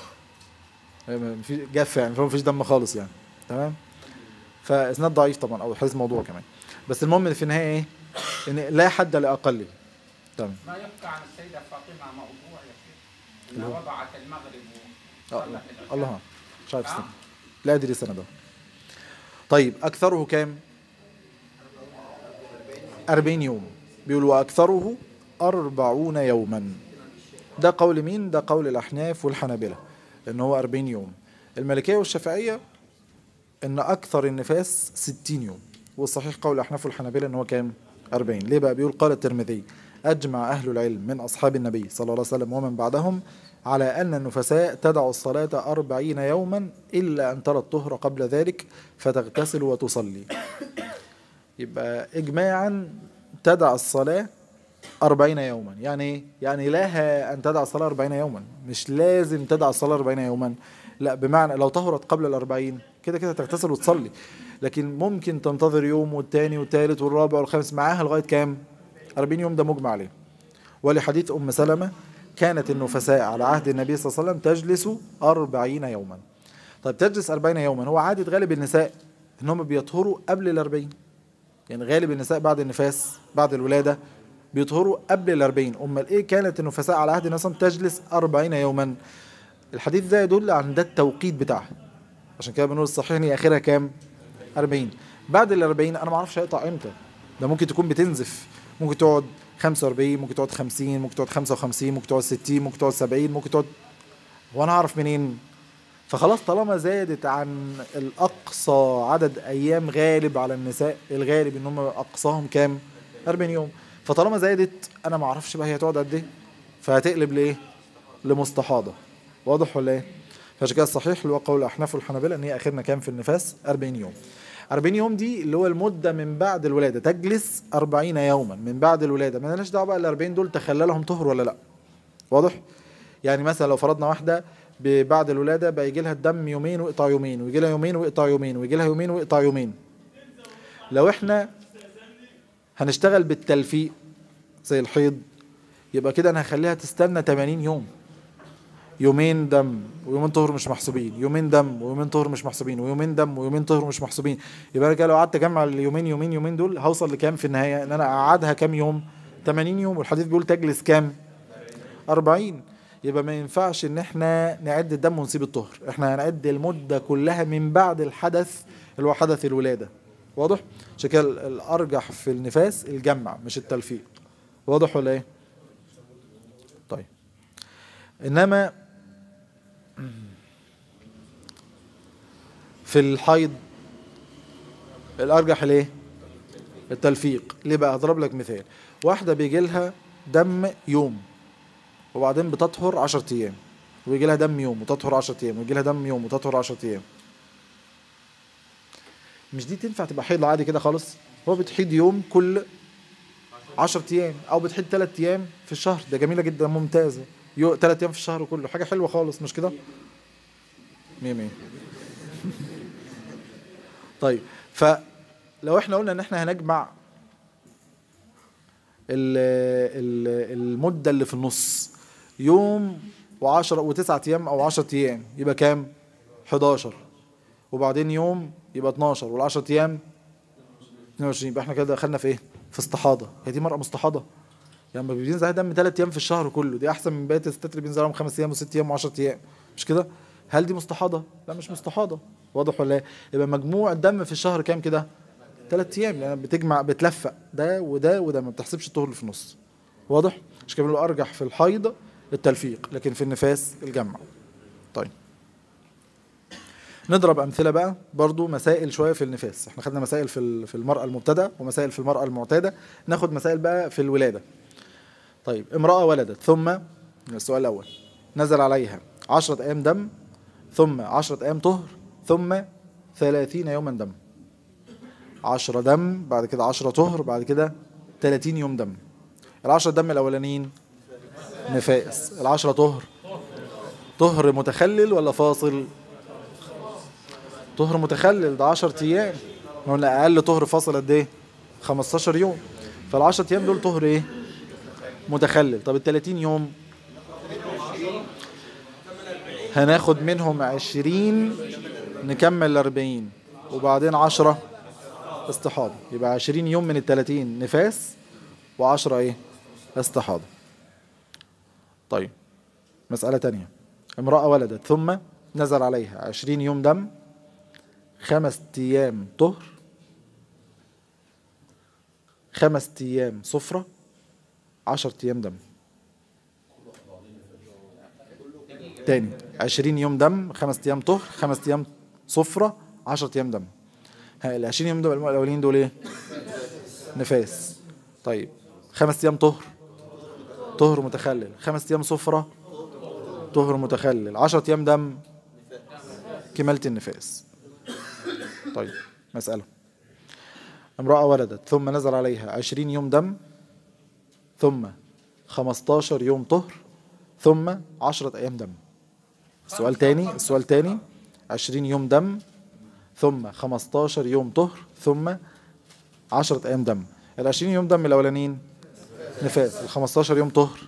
في جاف يعني فما فيش دم خالص يعني تمام فإسناد ضعيف طبعا أو حديث موضوع كمان بس المهم في النهاية إيه إن لا حد لأقله تمام ما يحكى عن السيدة فاطمة موضوع يا شيخ انها وضعت المغرب آه، وصلت العشاء. الله مش عارف نعم. سنة. لا أدري سنة ده طيب أكثره كام؟ 40 يوم بيقول وأكثره أربعون يوما ده قول مين؟ ده قول الأحناف والحنابلة إن هو 40 يوم المالكية والشافعية إن أكثر النفاس 60 يوم والصحيح قول الأحناف والحنابلة إن هو كام؟ 40 ليه بقى بيقول قال الترمذي أجمع أهل العلم من أصحاب النبي صلى الله عليه وسلم ومن بعدهم على أن النفساء تدع الصلاة أربعين يوما إلا أن ترى الطهر قبل ذلك فتغتسل وتصلي يبقى إجماعا تدع الصلاة أربعين يوما يعني إيه؟ يعني لها أن تدع الصلاة أربعين يوما مش لازم تدع الصلاة أربعين يوما لا بمعنى لو طهرت قبل الأربعين كده كده تغتسل وتصلي لكن ممكن تنتظر يوم والتاني والتالت والرابع والخامس معاها لغاية كام 40 يوم ده مجمع عليه ولحديث أم سلمة كانت النفساء على عهد النبي صلى الله عليه وسلم تجلس أربعين يوما طيب تجلس أربعين يوما هو عادة غالب النساء إنهم بيطهروا قبل الأربعين يعني غالب النساء بعد النفاس بعد الولادة بيطهروا قبل الأربعين أمال إيه كانت النفساء على عهد النبي صلى الله عليه وسلم تجلس أربعين يوما الحديث ده يدل عن ده التوقيت بتاعها عشان كده بنقول الصحيح ان هي اخرها كام 40 بعد ال 40 انا ما اعرفش هيقطع امتى ده ممكن تكون بتنزف ممكن تقعد 45 ممكن تقعد 50 ممكن تقعد 55 ممكن تقعد 60 ممكن تقعد 70 ممكن تقعد وانا اعرف منين فخلاص طالما زادت عن الأقصى عدد أيام غالب على النساء الغالب إن هم أقصاهم كام 40 يوم فطالما زادت أنا ما أعرفش بقى هي هتقعد قد إيه فهتقلب لإيه لمستحاضة واضح ولا إيه فعشان كده الصحيح اللي هو قول الأحناف والحنابلة إن هي آخرنا كام في النفاس 40 يوم 40 يوم دي اللي هو المدة من بعد الولادة تجلس 40 يوما من بعد الولادة ما لناش دعوة بقى ال 40 دول تخللهم طهر ولا لا واضح يعني مثلا لو فرضنا واحدة ب- بعد الولادة بقى يجي لها الدم يومين ويقطع يومين ويجي لها يومين ويقطع يومين ويجي لها يومين ويقطع يومين لو احنا هنشتغل بالتلفيق زي الحيض يبقى كده انا هخليها تستنى 80 يوم يومين دم ويومين طهر مش محسوبين يومين دم ويومين طهر مش محسوبين ويومين دم ويومين طهر مش محسوبين يبقى انا كده لو قعدت اجمع اليومين يومين يومين دول هوصل لكام في النهايه ان انا اقعدها كام يوم 80 يوم والحديث بيقول تجلس كام 40 يبقى ما ينفعش ان احنا نعد الدم ونسيب الطهر احنا هنعد المده كلها من بعد الحدث اللي هو حدث الولاده واضح عشان كده ال- الارجح في النفاس الجمع مش التلفيق واضح ولا ايه طيب انما في الحيض الارجح ليه التلفيق ليه بقى اضرب لك مثال واحده بيجي لها دم يوم وبعدين بتطهر 10 ايام ويجي لها دم يوم وتطهر 10 ايام ويجي لها دم يوم وتطهر 10 ايام مش دي تنفع تبقى حيض عادي كده خالص هو بتحيض يوم كل 10 ايام او بتحيض 3 ايام في الشهر ده جميله جدا ممتازه يو 3 ايام في الشهر كله حاجه حلوه خالص مش كده مية مية طيب فلو احنا قلنا ان احنا هنجمع ال ال المدة اللي في النص يوم وعشرة وتسعة ايام او عشرة ايام يبقى كام 11 وبعدين يوم يبقى 12 والعشرة ايام 22 يبقى احنا كده دخلنا في ايه في استحاضة هي دي مرأة مستحاضة يعني لما بينزل دم 3 ايام في الشهر كله دي احسن من بقيه الستات اللي بينزل لهم 5 ايام و6 ايام و10 ايام مش كده هل دي مستحاضة لا مش مستحاضة واضح ولا ايه يبقى مجموع الدم في الشهر كام كده ثلاث ايام لان بتجمع بتلفق ده وده وده ما بتحسبش الطهر اللي في النص واضح مش كده بنقول ارجح في الحيض التلفيق لكن في النفاس الجمع طيب نضرب امثله بقى برضو مسائل شويه في النفاس احنا خدنا مسائل في ال- في المراه المبتدأ ومسائل في المراه المعتاده ناخد مسائل بقى في الولاده طيب امراه ولدت ثم السؤال الاول نزل عليها عشرة ايام دم ثم عشرة ايام طهر ثم ثلاثين يوما دم عشرة دم بعد كده عشرة طهر بعد كده تلاتين يوم دم العشرة دم الأولانيين نفائس العشرة طهر طهر متخلل ولا فاصل طهر متخلل ده 10 ايام ما قلنا اقل طهر فاصل قد ايه 15 يوم فال10 ايام دول طهر ايه متخلل طب ال30 يوم هناخد منهم 20 نكمل 40 وبعدين 10 استحاضة يبقى 20 يوم من ال 30 نفاس و10 ايه استحاضة طيب مسألة تانية امرأة ولدت ثم نزل عليها 20 يوم دم خمس ايام طهر خمس ايام صفرة عشر ايام دم تاني عشرين يوم دم خمس ايام طهر خمس ايام صفرة عشر ايام دم ها العشرين يوم دول الاولين دول ايه نفاس طيب خمس ايام طهر طهر متخلل خمس ايام صفرة طهر متخلل عشر ايام دم كمالة النفاس طيب مسألة امرأة ولدت ثم نزل عليها عشرين يوم دم ثم خمستاشر يوم طهر ثم عشرة أيام دم السؤال تاني السؤال تاني عشرين يوم دم ثم خمستاشر يوم طهر ثم عشرة أيام دم العشرين يوم دم الأولانيين نفاس الخمستاشر يوم طهر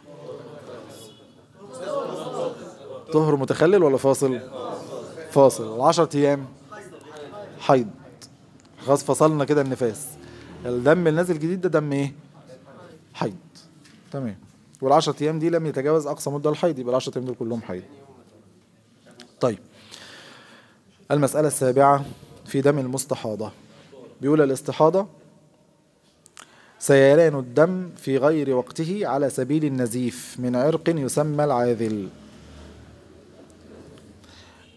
طهر متخلل ولا فاصل فاصل العشرة أيام حيض خلاص فصلنا كده النفاس الدم النازل الجديد ده دم ايه حيض تمام والعشرة ايام دي لم يتجاوز اقصى مده الحيض يبقى العشرة ايام دول كلهم حيض طيب المسألة السابعة في دم المستحاضة بيقول الاستحاضة سيلان الدم في غير وقته على سبيل النزيف من عرق يسمى العاذل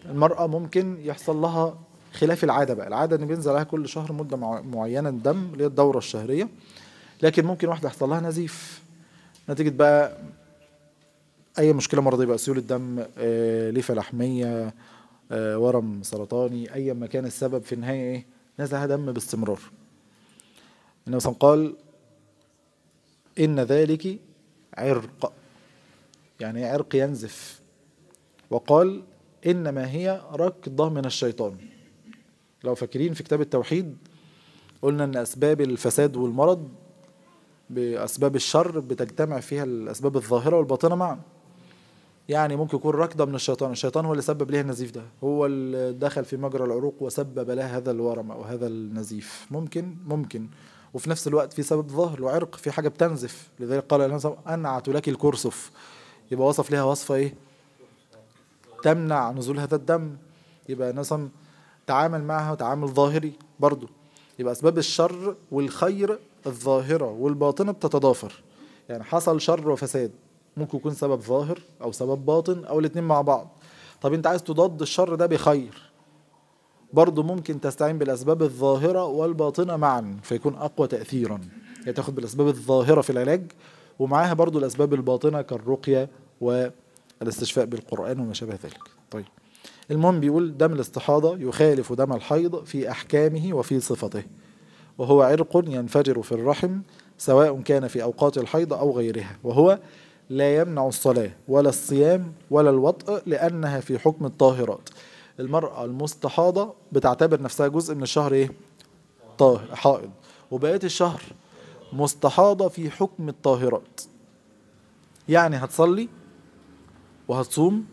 المرأة ممكن يحصل لها خلاف العادة بقى العادة ان بينزل عليها كل شهر مدة مع- معينة دم اللي هي الدورة الشهرية لكن ممكن واحدة يحصل لها نزيف نتيجة بقى أي مشكلة مرضية بقى سيولة دم آه، ليفة لحمية آه، ورم سرطاني أي ما كان السبب في النهاية إيه نزل عليها دم باستمرار النبي صلى الله عليه وسلم قال إن ذلك عرق يعني عرق ينزف وقال إنما هي ركضة من الشيطان لو فاكرين في كتاب التوحيد قلنا إن أسباب الفساد والمرض بأسباب الشر بتجتمع فيها الأسباب الظاهرة والباطنة معا يعني ممكن يكون ركضة من الشيطان الشيطان هو اللي سبب ليها النزيف ده هو اللي دخل في مجرى العروق وسبب لها هذا الورم أو هذا النزيف ممكن ممكن وفي نفس الوقت في سبب ظاهر وعرق في حاجة بتنزف لذلك قال النبي صلى الله عليه وسلم أنعت لك الكرسف يبقى وصف لها وصفة إيه تمنع نزول هذا الدم يبقى مثلا تعامل معها تعامل ظاهري برضو يبقى أسباب الشر والخير الظاهرة والباطنة بتتضافر يعني حصل شر وفساد ممكن يكون سبب ظاهر أو سبب باطن أو الاتنين مع بعض طب أنت عايز تضاد الشر ده بخير برضو ممكن تستعين بالأسباب الظاهرة والباطنة معا فيكون أقوى تأثيرا يعني تاخد بالأسباب الظاهرة في العلاج ومعاها برضو الأسباب الباطنة كالرقية والاستشفاء بالقرآن وما شابه ذلك طيب المهم بيقول دم الاستحاضة يخالف دم الحيض في أحكامه وفي صفته وهو عرق ينفجر في الرحم سواء كان في أوقات الحيض أو غيرها وهو لا يمنع الصلاة ولا الصيام ولا الوطء لأنها في حكم الطاهرات المرأة المستحاضة بتعتبر نفسها جزء من الشهر إيه؟ طاهر حائض وبقية الشهر مستحاضة في حكم الطاهرات يعني هتصلي وهتصوم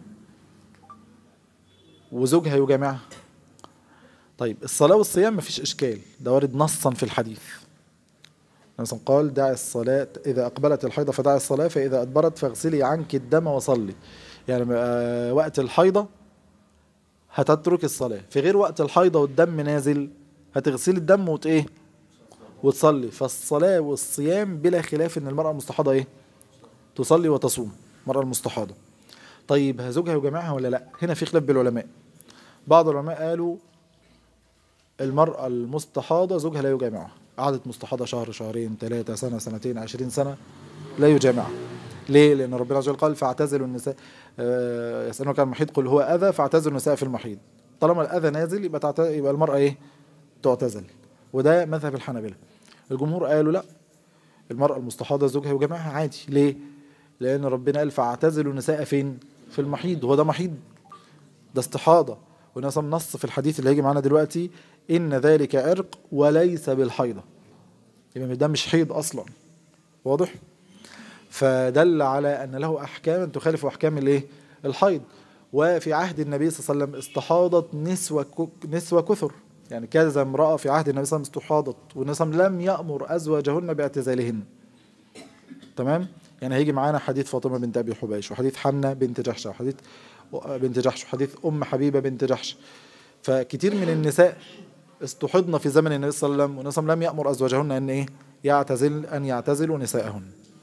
وزوجها يجامعها طيب الصلاة والصيام مفيش إشكال ده وارد نصا في الحديث مثلا قال دع الصلاة إذا أقبلت الحيضة فدع الصلاة فإذا أدبرت فاغسلي عنك الدم وصلي يعني آه، وقت الحيضة هتترك الصلاة في غير وقت الحيضة والدم نازل هتغسلي الدم وت إيه وتصلي فالصلاة والصيام بلا خلاف إن المرأة المستحاضة إيه تصلي وتصوم المرأة المستحاضة طيب زوجها يجامعها ولا لا هنا في خلاف بالعلماء بعض العلماء قالوا المرأة المستحاضة زوجها لا يجامعها قعدت مستحاضة شهر شهرين ثلاثة سنة سنتين عشرين سنة لا يجامعها ليه؟ لأن ربنا عز وجل قال فاعتزلوا النساء آه، يسألونك عن المحيط قل هو أذى فاعتزلوا النساء في المحيط طالما الأذى نازل يبقى تعت... يبقى المرأة إيه؟ تعتزل وده مذهب الحنابلة الجمهور قالوا لا المرأة المستحاضة زوجها يجامعها عادي ليه؟ لأن ربنا قال فاعتزلوا النساء فين؟ في المحيض هو ده محيض ده استحاضة والناس نص في الحديث اللي هيجي معانا دلوقتي إن ذلك عرق وليس بالحيضة يبقى ده مش حيض أصلا واضح؟ فدل على أن له أحكاما تخالف أحكام الإيه؟ الحيض وفي عهد النبي صلى الله عليه وسلم استحاضت نسوة ك- نسوة كثر يعني كذا امرأة في عهد النبي صلى الله عليه وسلم استحاضت والنبي صلى الله عليه وسلم لم يأمر أزواجهن باعتزالهن تمام يعني هيجي معانا حديث فاطمة بنت أبي حبيش وحديث حنة بنت جحش وحديث بنت جحش وحديث أم حبيبة بنت جحش فكتير من النساء استحضن في زمن النبي صلى الله عليه وسلم والنبي صلى الله عليه وسلم لم يأمر أزواجهن أن إيه يعتزل أن يعتزلوا نساءهن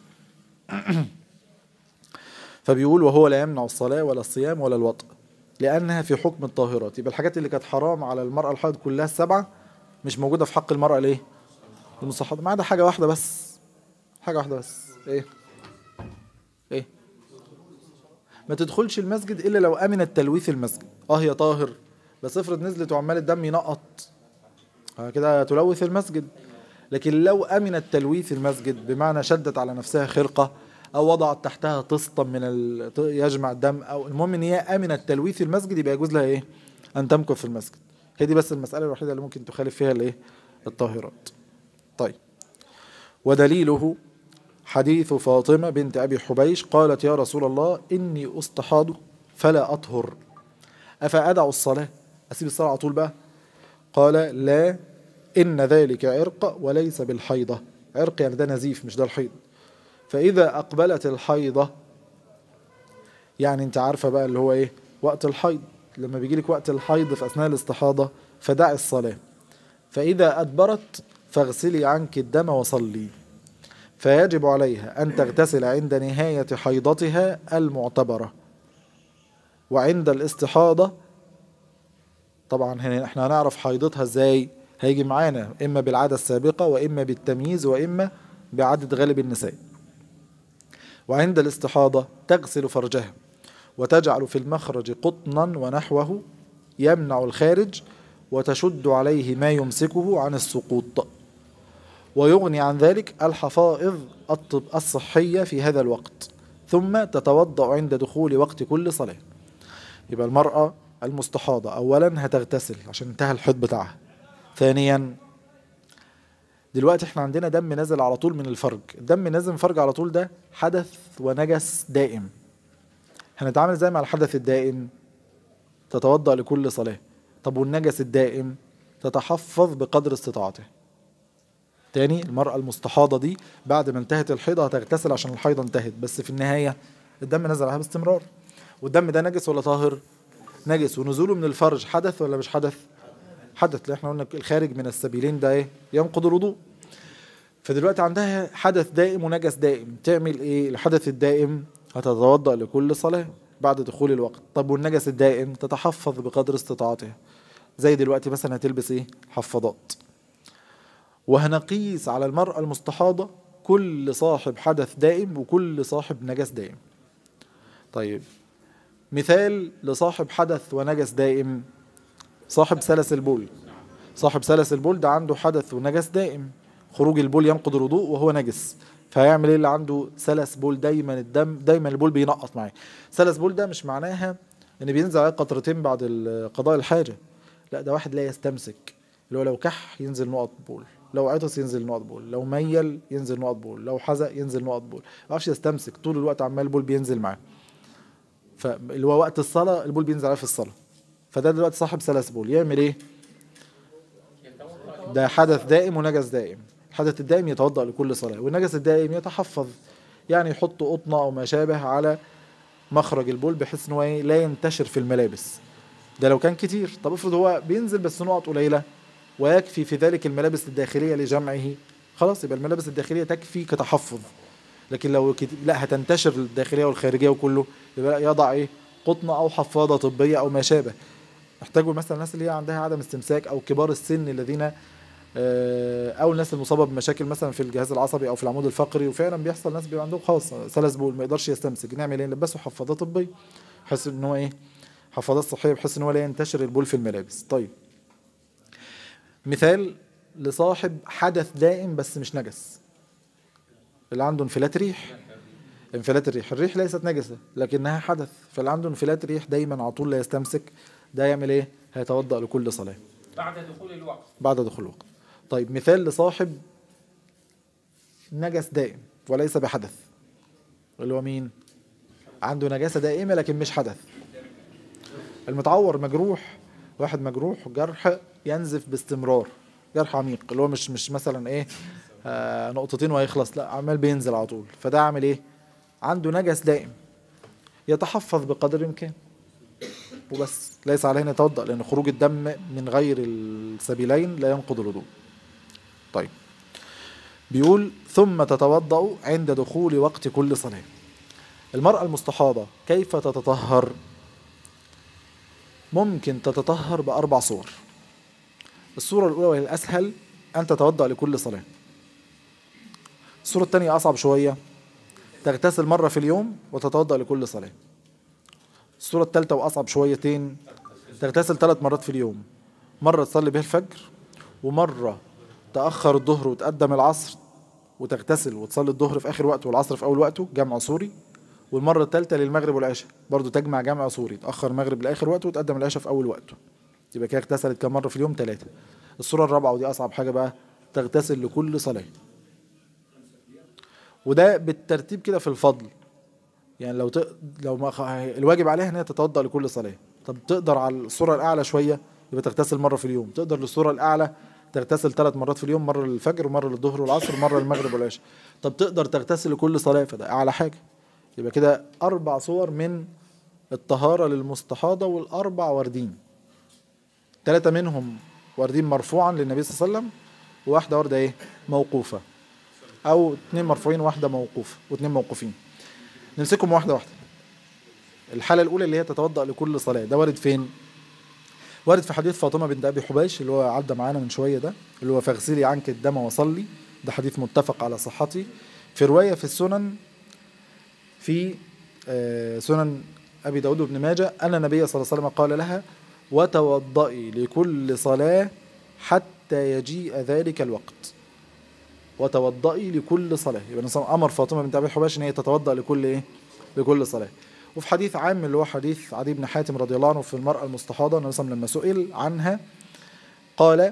فبيقول وهو لا يمنع الصلاة ولا الصيام ولا الوطء لأنها في حكم الطاهرات يبقى الحاجات اللي كانت حرام على المرأة الحائض كلها السبعة مش موجودة في حق المرأة ليه؟ المستحاضة ما عدا حاجة واحدة بس حاجة واحدة بس ايه؟ ايه؟ ما تدخلش المسجد إلا لو أمنت تلويث المسجد اه هي طاهر بس افرض نزلت وعمال الدم ينقط آه كده تلوث المسجد لكن لو أمنت تلويث المسجد بمعنى شدت على نفسها خرقة أو وضعت تحتها طسطا من ال... يجمع الدم أو المهم إن هي أمنت تلويث المسجد يبقى يجوز لها إيه؟ أن تمكث في المسجد هي دي بس المسألة الوحيدة اللي ممكن تخالف فيها الإيه؟ الطاهرات طيب ودليله حديث فاطمة بنت أبي حبيش قالت يا رسول الله إني أستحاض فلا أطهر أفأدع الصلاة أسيب الصلاة على طول بقى قال لا إن ذلك عرق وليس بالحيضة عرق يعني ده نزيف مش ده الحيض فإذا أقبلت الحيضة يعني أنت عارفة بقى اللي هو إيه وقت الحيض لما بيجي لك وقت الحيض في أثناء الاستحاضة فدع الصلاة فإذا أدبرت فاغسلي عنك الدم وصلي فيجب عليها أن تغتسل عند نهاية حيضتها المعتبرة وعند الاستحاضة طبعا هنا احنا هنعرف حيضتها ازاي هيجي معانا اما بالعادة السابقة واما بالتمييز واما بعدد غالب النساء وعند الاستحاضة تغسل فرجها وتجعل في المخرج قطنا ونحوه يمنع الخارج وتشد عليه ما يمسكه عن السقوط ويغني عن ذلك الحفائظ الطب الصحية في هذا الوقت ثم تتوضأ عند دخول وقت كل صلاة يبقى المرأة المستحاضة أولا هتغتسل عشان انتهى الحيض بتاعها ثانيا دلوقتي احنا عندنا دم نازل على طول من الفرج الدم نازل من الفرج على طول ده حدث ونجس دائم هنتعامل ازاي مع الحدث الدائم تتوضأ لكل صلاة طب والنجس الدائم تتحفظ بقدر استطاعته تاني المرأة المستحاضة دي بعد ما انتهت الحيضة هتغتسل عشان الحيضة انتهت بس في النهاية الدم نزل عليها باستمرار والدم ده نجس ولا طاهر نجس ونزوله من الفرج حدث ولا مش حدث حدث اللي احنا قلنا الخارج من السبيلين ده ايه ينقض الوضوء فدلوقتي عندها حدث دائم ونجس دائم تعمل ايه الحدث الدائم هتتوضأ لكل صلاة بعد دخول الوقت طب والنجس الدائم تتحفظ بقدر استطاعتها زي دلوقتي مثلا هتلبس ايه حفاضات وهنقيس على المرأة المستحاضة كل صاحب حدث دائم وكل صاحب نجس دائم طيب مثال لصاحب حدث ونجس دائم صاحب سلس البول صاحب سلس البول ده عنده حدث ونجس دائم خروج البول ينقض الوضوء وهو نجس فهيعمل ايه اللي عنده سلس بول دايما الدم دايما البول بينقط معاه سلس بول ده مش معناها ان بينزل عليه قطرتين بعد ال- قضاء الحاجه لا ده واحد لا يستمسك اللي هو لو كح ينزل نقط بول لو عطس ينزل نقط بول لو ميل ينزل نقط بول لو حزق ينزل نقط بول ما يعرفش يستمسك طول الوقت عمال البول بينزل معاه فاللي هو وقت الصلاه البول بينزل عليه في الصلاه فده دلوقتي صاحب سلس بول يعمل ايه ده حدث دائم ونجس دائم الحدث الدائم يتوضأ لكل صلاة والنجس الدائم يتحفظ يعني يحط قطنة أو ما شابه على مخرج البول بحيث ان هو إيه لا ينتشر في الملابس ده لو كان كتير طب افرض هو بينزل بس نقط قليلة ويكفي في ذلك الملابس الداخلية لجمعه خلاص يبقى الملابس الداخلية تكفي كتحفظ لكن لو كت... لا هتنتشر الداخلية والخارجية وكله يبقى لا يضع ايه قطنة أو حفاضة طبية أو ما شابه يحتاجوا مثلا الناس اللي هي عندها عدم استمساك أو كبار السن الذين آه، او الناس المصابه بمشاكل مثلا في الجهاز العصبي او في العمود الفقري وفعلا بيحصل ناس بيبقى عندهم خلاص سلس بول ما يقدرش يستمسك نعمل ايه نلبسه حفاضات طبيه بحيث ان هو ايه حفاضات صحيه بحيث ان هو لا ينتشر البول في الملابس طيب مثال لصاحب حدث دائم بس مش نجس اللي عنده انفلات ريح انفلات الريح الريح ليست نجسة لكنها حدث فاللي عنده انفلات ريح دايما على طول لا يستمسك ده يعمل ايه هيتوضأ لكل صلاة بعد دخول الوقت بعد دخول الوقت طيب مثال لصاحب نجس دائم وليس بحدث اللي هو مين عنده نجاسة دائمة لكن مش حدث المتعور مجروح واحد مجروح جرح ينزف باستمرار جرح عميق اللي هو مش مش مثلا ايه آه نقطتين وهيخلص لا عمال بينزل على طول فده عامل ايه عنده نجس دائم يتحفظ بقدر الامكان وبس ليس عليه ان يتوضا لان خروج الدم من غير السبيلين لا ينقض الوضوء طيب بيقول ثم تتوضا عند دخول وقت كل صلاه المراه المستحاضه كيف تتطهر ممكن تتطهر باربع صور الصوره الاولى وهي الاسهل ان تتوضا لكل صلاه الصوره الثانيه اصعب شويه تغتسل مره في اليوم وتتوضا لكل صلاه الصورة الثالثة وأصعب شويتين تغتسل ثلاث مرات في اليوم مرة تصلي بها الفجر ومرة تأخر الظهر وتقدم العصر وتغتسل وتصلي الظهر في آخر وقت والعصر في أول وقته جمع سوري والمرة الثالثة للمغرب والعشاء برضو تجمع جمع سوري تأخر المغرب لآخر وقته وتقدم العشاء في أول وقته يبقى كده اغتسلت كم مرة في اليوم ثلاثة الصورة الرابعة ودي أصعب حاجة بقى تغتسل لكل صلاة وده بالترتيب كده في الفضل يعني لو ت... لو ما خ... الواجب عليها ان هي تتوضا لكل صلاه طب تقدر على الصوره الاعلى شويه يبقى تغتسل مره في اليوم تقدر للصوره الاعلى تغتسل ثلاث مرات في اليوم مره للفجر ومره للظهر والعصر ومره للمغرب والعشاء طب تقدر تغتسل لكل صلاه فده اعلى حاجه يبقى كده اربع صور من الطهاره للمستحاضه والاربع واردين ثلاثه منهم واردين مرفوعا للنبي صلى الله عليه وسلم وواحده وارده ايه موقوفه او اثنين مرفوعين واحده موقوفه واثنين موقوفين نمسكهم واحده واحده الحاله الاولى اللي هي تتوضا لكل صلاه ده وارد فين وارد في حديث فاطمة بنت أبي حبيش اللي هو عدى معانا من شوية ده اللي هو فاغسلي عنك الدم وصلي ده حديث متفق على صحته في رواية في السنن في آه، سنن أبي داود بن ماجه أن النبي صلى الله عليه وسلم قال لها وتوضئي لكل صلاة حتى يجيء ذلك الوقت وتوضئي لكل صلاة يبقى النبي صلى الله عليه وسلم أمر فاطمة بنت أبي حبيش إن هي تتوضأ لكل إيه؟ لكل صلاة وفي حديث عام اللي هو حديث عدي بن حاتم رضي الله عنه في المرأة المستحاضة النبي صلى الله عليه وسلم لما سئل عنها قال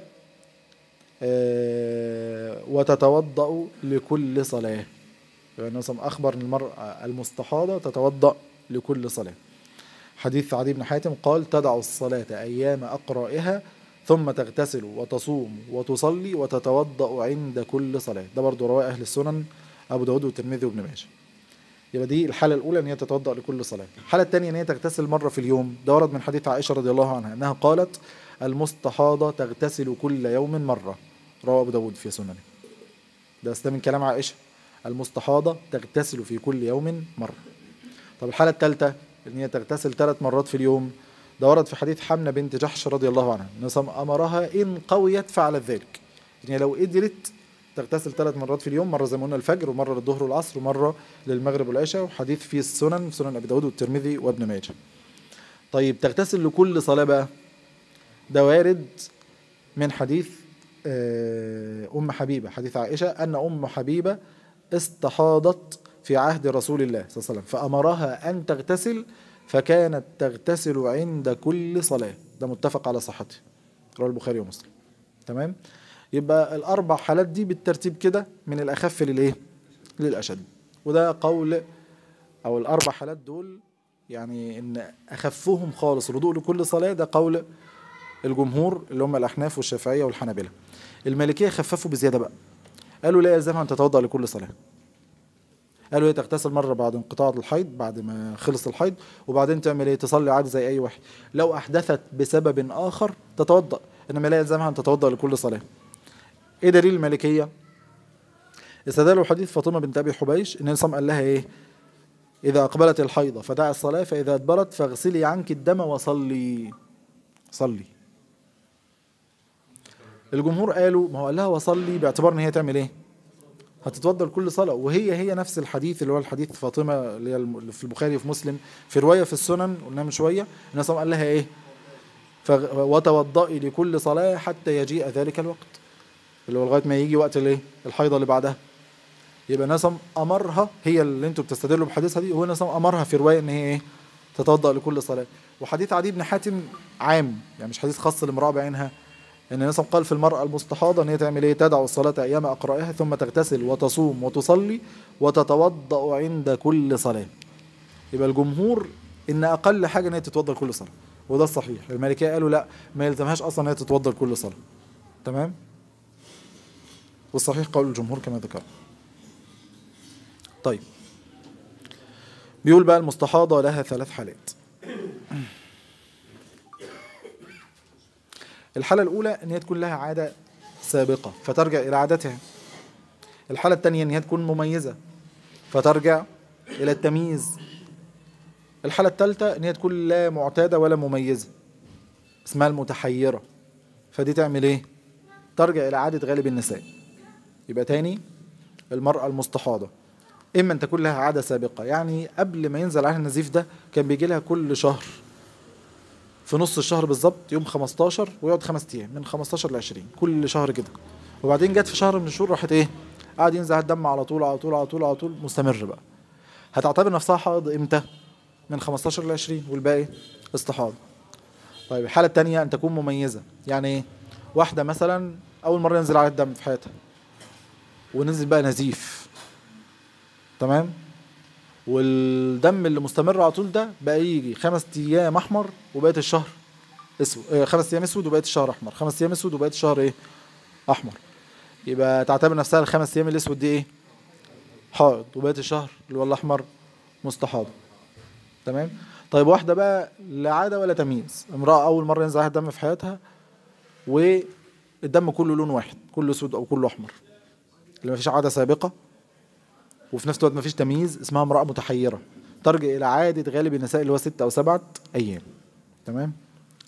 آه، وتتوضأ لكل صلاة يعني النبي صلى الله عليه وسلم أخبر أن المرأة المستحاضة تتوضأ لكل صلاة حديث عدي بن حاتم قال تدع الصلاة أيام أقرائها ثم تغتسل وتصوم وتصلي وتتوضأ عند كل صلاة ده برضو رواه أهل السنن أبو داود والترمذي وابن ماجه يبقى دي الحالة الأولى إن هي تتوضأ لكل صلاة الحالة الثانية إن هي تغتسل مرة في اليوم ده ورد من حديث عائشة رضي الله عنها أنها قالت المستحاضة تغتسل كل يوم مرة رواه أبو داود في سننه ده ده من كلام عائشة المستحاضة تغتسل في كل يوم مرة طب الحالة الثالثة إن هي تغتسل ثلاث مرات في اليوم ده ورد في حديث حمنة بنت جحش رضي الله عنها نصم أمرها إن قويت فعلت ذلك يعني لو قدرت تغتسل ثلاث مرات في اليوم مرة زي ما قلنا الفجر ومرة للظهر والعصر ومرة للمغرب والعشاء وحديث في السنن في سنن أبي داود والترمذي وابن ماجه طيب تغتسل لكل صلاة بقى ده وارد من حديث آه، أم حبيبة حديث عائشة أن أم حبيبة استحاضت في عهد رسول الله صلى الله عليه وسلم فأمرها أن تغتسل فكانت تغتسل عند كل صلاة ده متفق على صحته رواه البخاري ومسلم تمام يبقى الأربع حالات دي بالترتيب كده من الأخف للإيه للأشد وده قول أو الأربع حالات دول يعني إن أخفهم خالص الوضوء لكل صلاة ده قول الجمهور اللي هم الأحناف والشافعية والحنابلة المالكية خففوا بزيادة بقى قالوا لا يلزمها أن تتوضأ لكل صلاة قالوا هي تغتسل مرة بعد انقطاع الحيض بعد ما خلص الحيض وبعدين تعمل ايه تصلي عادي زي أي واحد لو أحدثت بسبب آخر تتوضأ إنما لا يلزمها أن تتوضأ لكل صلاة ايه دليل المالكية استدلوا حديث فاطمة بنت أبي حبيش إن النبي قال لها ايه إذا أقبلت الحيضة فدع الصلاة فإذا أدبرت فاغسلي عنك الدم وصلي صلي الجمهور قالوا ما هو قال لها وصلي باعتبار ان هي تعمل ايه هتتوضا لكل صلاه وهي هي نفس الحديث اللي هو الحديث فاطمه اللي هي الم- اللي في البخاري وفي مسلم في روايه في السنن قلناها من شويه النبي صلى الله عليه وسلم قال لها ايه فغ- وتوضئي لكل صلاه حتى يجيء ذلك الوقت اللي هو لغايه ما يجي وقت الايه الحيضه اللي بعدها يبقى النبي صلى الله عليه وسلم امرها هي اللي انتوا بتستدلوا بحديثها دي هو النبي صلى الله عليه وسلم امرها في روايه ان هي ايه تتوضا لكل صلاه وحديث عدي بن حاتم عام يعني مش حديث خاص لامراه بعينها ان النبي صلى الله عليه وسلم قال في المرأة المستحاضة ان هي تعمل ايه تدع الصلاة ايام اقرائها ثم تغتسل وتصوم وتصلي وتتوضأ عند كل صلاة يبقى الجمهور ان اقل حاجة ان هي تتوضأ لكل صلاة وده الصحيح المالكية قالوا لا ما يلزمهاش اصلا ان هي تتوضأ لكل صلاة تمام والصحيح قول الجمهور كما ذكر طيب بيقول بقى المستحاضة لها ثلاث حالات الحالة الأولى إن هي تكون لها عادة سابقة فترجع إلى عادتها الحالة الثانية إن هي تكون مميزة فترجع إلى التمييز الحالة الثالثة إن هي تكون لا معتادة ولا مميزة اسمها المتحيرة فدي تعمل إيه؟ ترجع إلى عادة غالب النساء يبقى تاني المرأة المستحاضة إما أن تكون لها عادة سابقة يعني قبل ما ينزل عليها النزيف ده كان بيجي لها كل شهر في نص الشهر بالظبط يوم 15 ويقعد خمس ايام من 15 ل 20 كل شهر كده وبعدين جت في شهر من الشهور راحت ايه قعد ينزل الدم على طول على طول على طول على طول مستمر بقى هتعتبر نفسها حائض امتى من 15 ل 20 والباقي استحاضه طيب الحاله الثانيه ان تكون مميزه يعني ايه واحده مثلا اول مره ينزل عليها الدم في حياتها ونزل بقى نزيف تمام والدم اللي مستمر على طول ده بقى يجي خمس ايام احمر وبقيه الشهر اسود آه، خمس ايام اسود وبقيه الشهر احمر خمس ايام اسود وبقيه الشهر ايه احمر يبقى تعتبر نفسها الخمس ايام الاسود دي ايه حائض وبقيه الشهر اللي هو الاحمر مستحاضه تمام طيب واحده بقى لا عاده ولا تمييز امراه اول مره ينزل عليها الدم في حياتها والدم كله لون واحد كله اسود او كله احمر اللي مفيش عاده سابقه وفي نفس الوقت مفيش تمييز اسمها امرأة متحيرة ترجع إلى عادة غالب النساء اللي هو ستة أو سبعة أيام تمام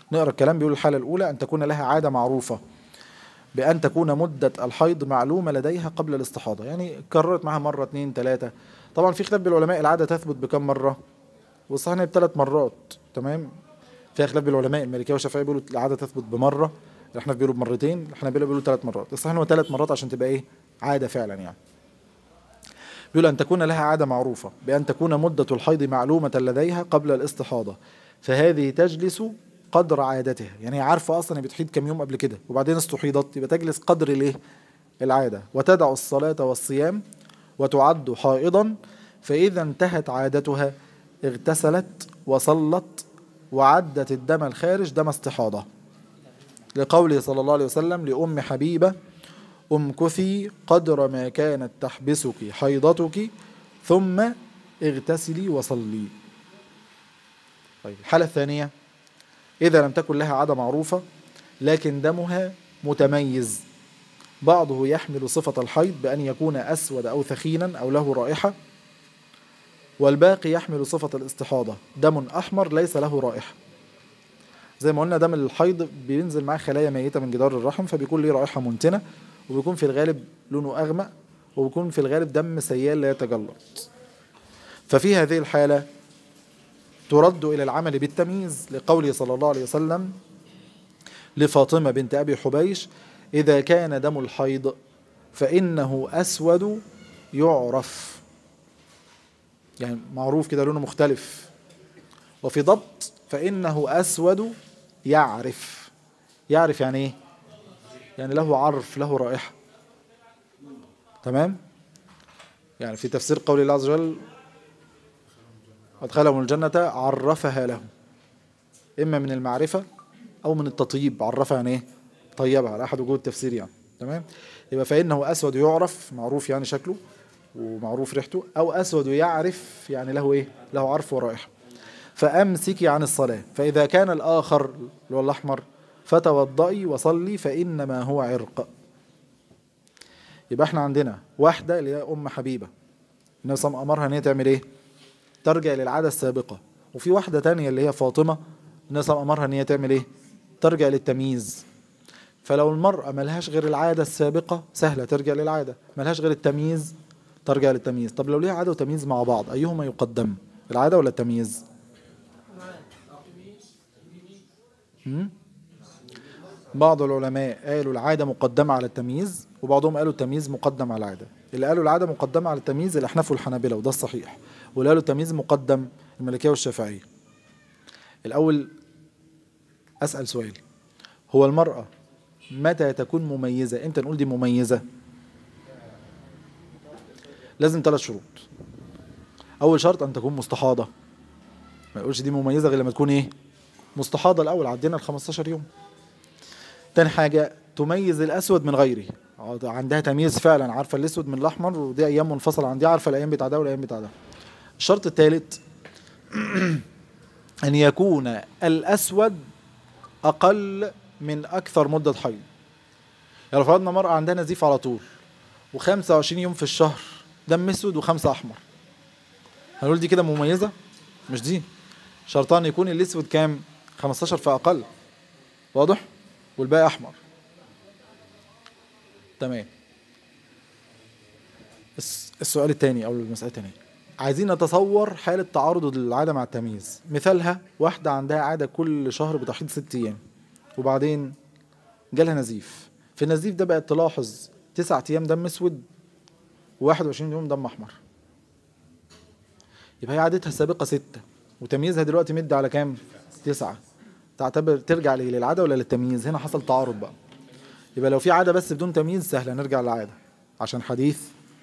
نقرا الكلام بيقول الحالة الأولى أن تكون لها عادة معروفة بأن تكون مدة الحيض معلومة لديها قبل الاستحاضة يعني كررت معها مرة اتنين تلاتة طبعا في خلاف بين العلماء العادة تثبت بكم مرة والصحيح إن هي بثلاث مرات تمام فيها خلاف بين العلماء المالكية والشافعية بيقولوا العادة تثبت بمرة احنا بيقولوا بمرتين احنا بيقولوا ثلاث مرات الصحيح إن هو ثلاث مرات عشان تبقى ايه عادة فعلا يعني بيقول أن تكون لها عادة معروفة بأن تكون مدة الحيض معلومة لديها قبل الاستحاضة فهذه تجلس قدر عادتها يعني هي عارفة أصلا هي بتحيض كم يوم قبل كده وبعدين استحيضت يبقى تجلس قدر الايه العادة وتدع الصلاة والصيام وتعد حائضا فإذا انتهت عادتها اغتسلت وصلت وعدت الدم الخارج دم استحاضة لقوله صلى الله عليه وسلم لأم حبيبة امكثي قدر ما كانت تحبسك حيضتك ثم اغتسلي وصلي طيب الحالة الثانية إذا لم تكن لها عادة معروفة لكن دمها متميز بعضه يحمل صفة الحيض بأن يكون أسود أو ثخينا أو له رائحة والباقي يحمل صفة الاستحاضة دم أحمر ليس له رائحة زي ما قلنا دم الحيض بينزل معاه خلايا ميتة من جدار الرحم فبيكون ليه رائحة منتنة وبيكون في الغالب لونه أغمق وبيكون في الغالب دم سيال لا يتجلط ففي هذه الحالة ترد إلى العمل بالتمييز لقوله صلى الله عليه وسلم لفاطمة بنت أبي حبيش إذا كان دم الحيض فإنه أسود يعرف يعني معروف كده لونه مختلف وفي ضبط فإنه أسود يعرف يعرف يعني إيه؟ يعني له عرف له رائحة تمام؟ يعني في تفسير قول الله عز وجل أدخلهم الجنة عرفها لهم إما من المعرفة أو من التطيب عرفها يعني إيه؟ طيبها على أحد وجوه التفسير يعني تمام؟ يبقى فإنه أسود يعرف معروف يعني شكله ومعروف ريحته أو أسود يعرف يعني له إيه؟ له عرف ورائحة فأمسكي عن الصلاة فإذا كان الآخر اللي هو الأحمر فتوضئي وصلي فإنما هو عرق يبقى احنا عندنا واحدة اللي هي أم حبيبة النبي صلى الله عليه وسلم أمرها إن هي تعمل إيه؟ ترجع للعادة السابقة وفي واحدة تانية اللي هي فاطمة النبي صلى الله عليه وسلم أمرها إن هي تعمل إيه؟ ترجع للتمييز فلو المرأة ملهاش غير العادة السابقة سهلة ترجع للعادة ملهاش غير التمييز ترجع للتمييز طب لو ليها عادة وتمييز مع بعض أيهما يقدم العادة ولا التمييز هم؟ بعض العلماء قالوا العادة مقدمة على التمييز وبعضهم قالوا التمييز مقدم على العادة اللي قالوا العادة مقدمة على التمييز الأحناف والحنابلة وده الصحيح واللي قالوا التمييز مقدم الملكية والشافعية الأول أسأل سؤال هو المرأة متى تكون مميزة امتى نقول دي مميزة لازم ثلاث شروط أول شرط أن تكون مستحاضة ما يقولش دي مميزة غير لما تكون إيه مستحاضة الأول عدينا ال 15 يوم تاني حاجة تميز الأسود من غيره عندها تمييز فعلا عارفة الأسود من الأحمر ودي أيام منفصلة عن دي عارفة الأيام بتاع ده والأيام بتاع ده الشرط الثالث أن يكون الأسود أقل من أكثر مدة حيض يعني لو فرضنا مرأة عندها نزيف على طول و25 يوم في الشهر دم أسود وخمسة أحمر هنقول دي كده مميزة مش دي شرطان يكون الأسود كام 15 فأقل واضح والباقي أحمر تمام السؤال الثاني أو المسألة الثانية عايزين نتصور حالة تعارض العادة مع التمييز مثالها واحدة عندها عادة كل شهر بتحيض ست أيام وبعدين جالها نزيف في النزيف ده بقت تلاحظ تسعة أيام دم أسود و21 يوم دم أحمر يبقى هي عادتها السابقة ستة وتمييزها دلوقتي مد على كام؟ تسعة تعتبر ترجع ليه للعادة ولا للتمييز؟ هنا حصل تعارض بقى يبقى لو في عادة بس بدون تمييز سهلة نرجع للعادة عشان حديث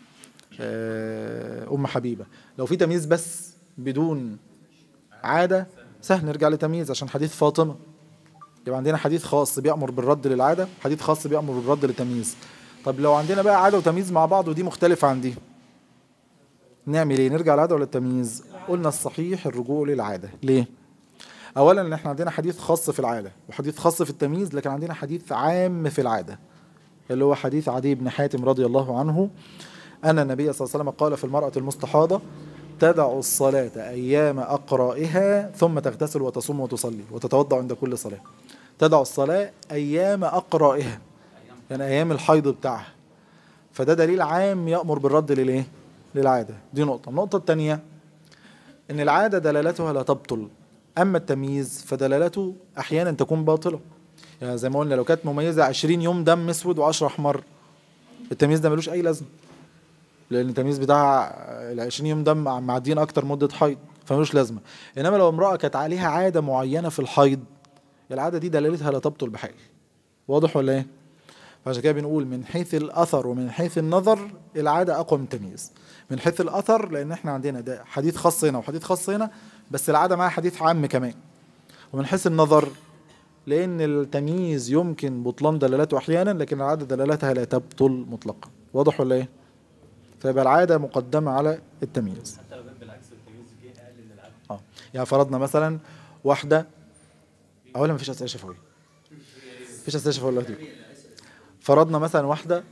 أم حبيبة لو في تمييز بس بدون عادة سهل نرجع لتمييز عشان حديث فاطمة يبقى عندنا حديث خاص بيأمر بالرد للعادة حديث خاص بيأمر بالرد للتمييز طب لو عندنا بقى عادة وتمييز مع بعض ودي مختلفة عن دي نعمل ايه نرجع للعادة ولا التمييز قلنا الصحيح الرجوع للعادة ليه اولا ان احنا عندنا حديث خاص في العادة وحديث خاص في التمييز لكن عندنا حديث عام في العادة اللي هو حديث عدي بن حاتم رضي الله عنه أن النبي صلى الله عليه وسلم قال في المرأة المستحاضة تدع الصلاة أيام أقرائها ثم تغتسل وتصوم وتصلي وتتوضأ عند كل صلاة تدع الصلاة أيام أقرائها يعني أيام الحيض بتاعها فده دليل عام يأمر بالرد للإيه؟ للعادة دي نقطة النقطة الثانية إن العادة دلالتها لا تبطل أما التمييز فدلالته أحيانا تكون باطلة يعني زي ما قلنا لو كانت مميزة 20 يوم دم أسود و10 أحمر التمييز ده ملوش أي لازمة لأن التمييز بتاع ال 20 يوم ده مع- معديين أكتر مدة حيض فملوش لازمة إنما لو امرأة كانت عليها عادة معينة في الحيض العادة دي دلالتها لا تبطل بحال واضح ولا إيه؟ فعشان كده بنقول من حيث الأثر ومن حيث النظر العادة أقوى من التمييز من حيث الأثر لأن إحنا عندنا ده حديث خاص هنا وحديث خاص هنا بس العادة معاها حديث عام كمان ومن حيث النظر لأن التمييز يمكن بطلان دلالته أحيانا لكن العادة دلالتها لا تبطل مطلقا واضح ولا إيه؟ فيبقى العادة مقدمة على التمييز حتى لو كان بالعكس التمييز جه اقل من العدد اه يعني فرضنا مثلا واحدة أولا مفيش أسئلة شفوية مفيش أسئلة شفوية دلوقتي فرضنا مثلا واحدة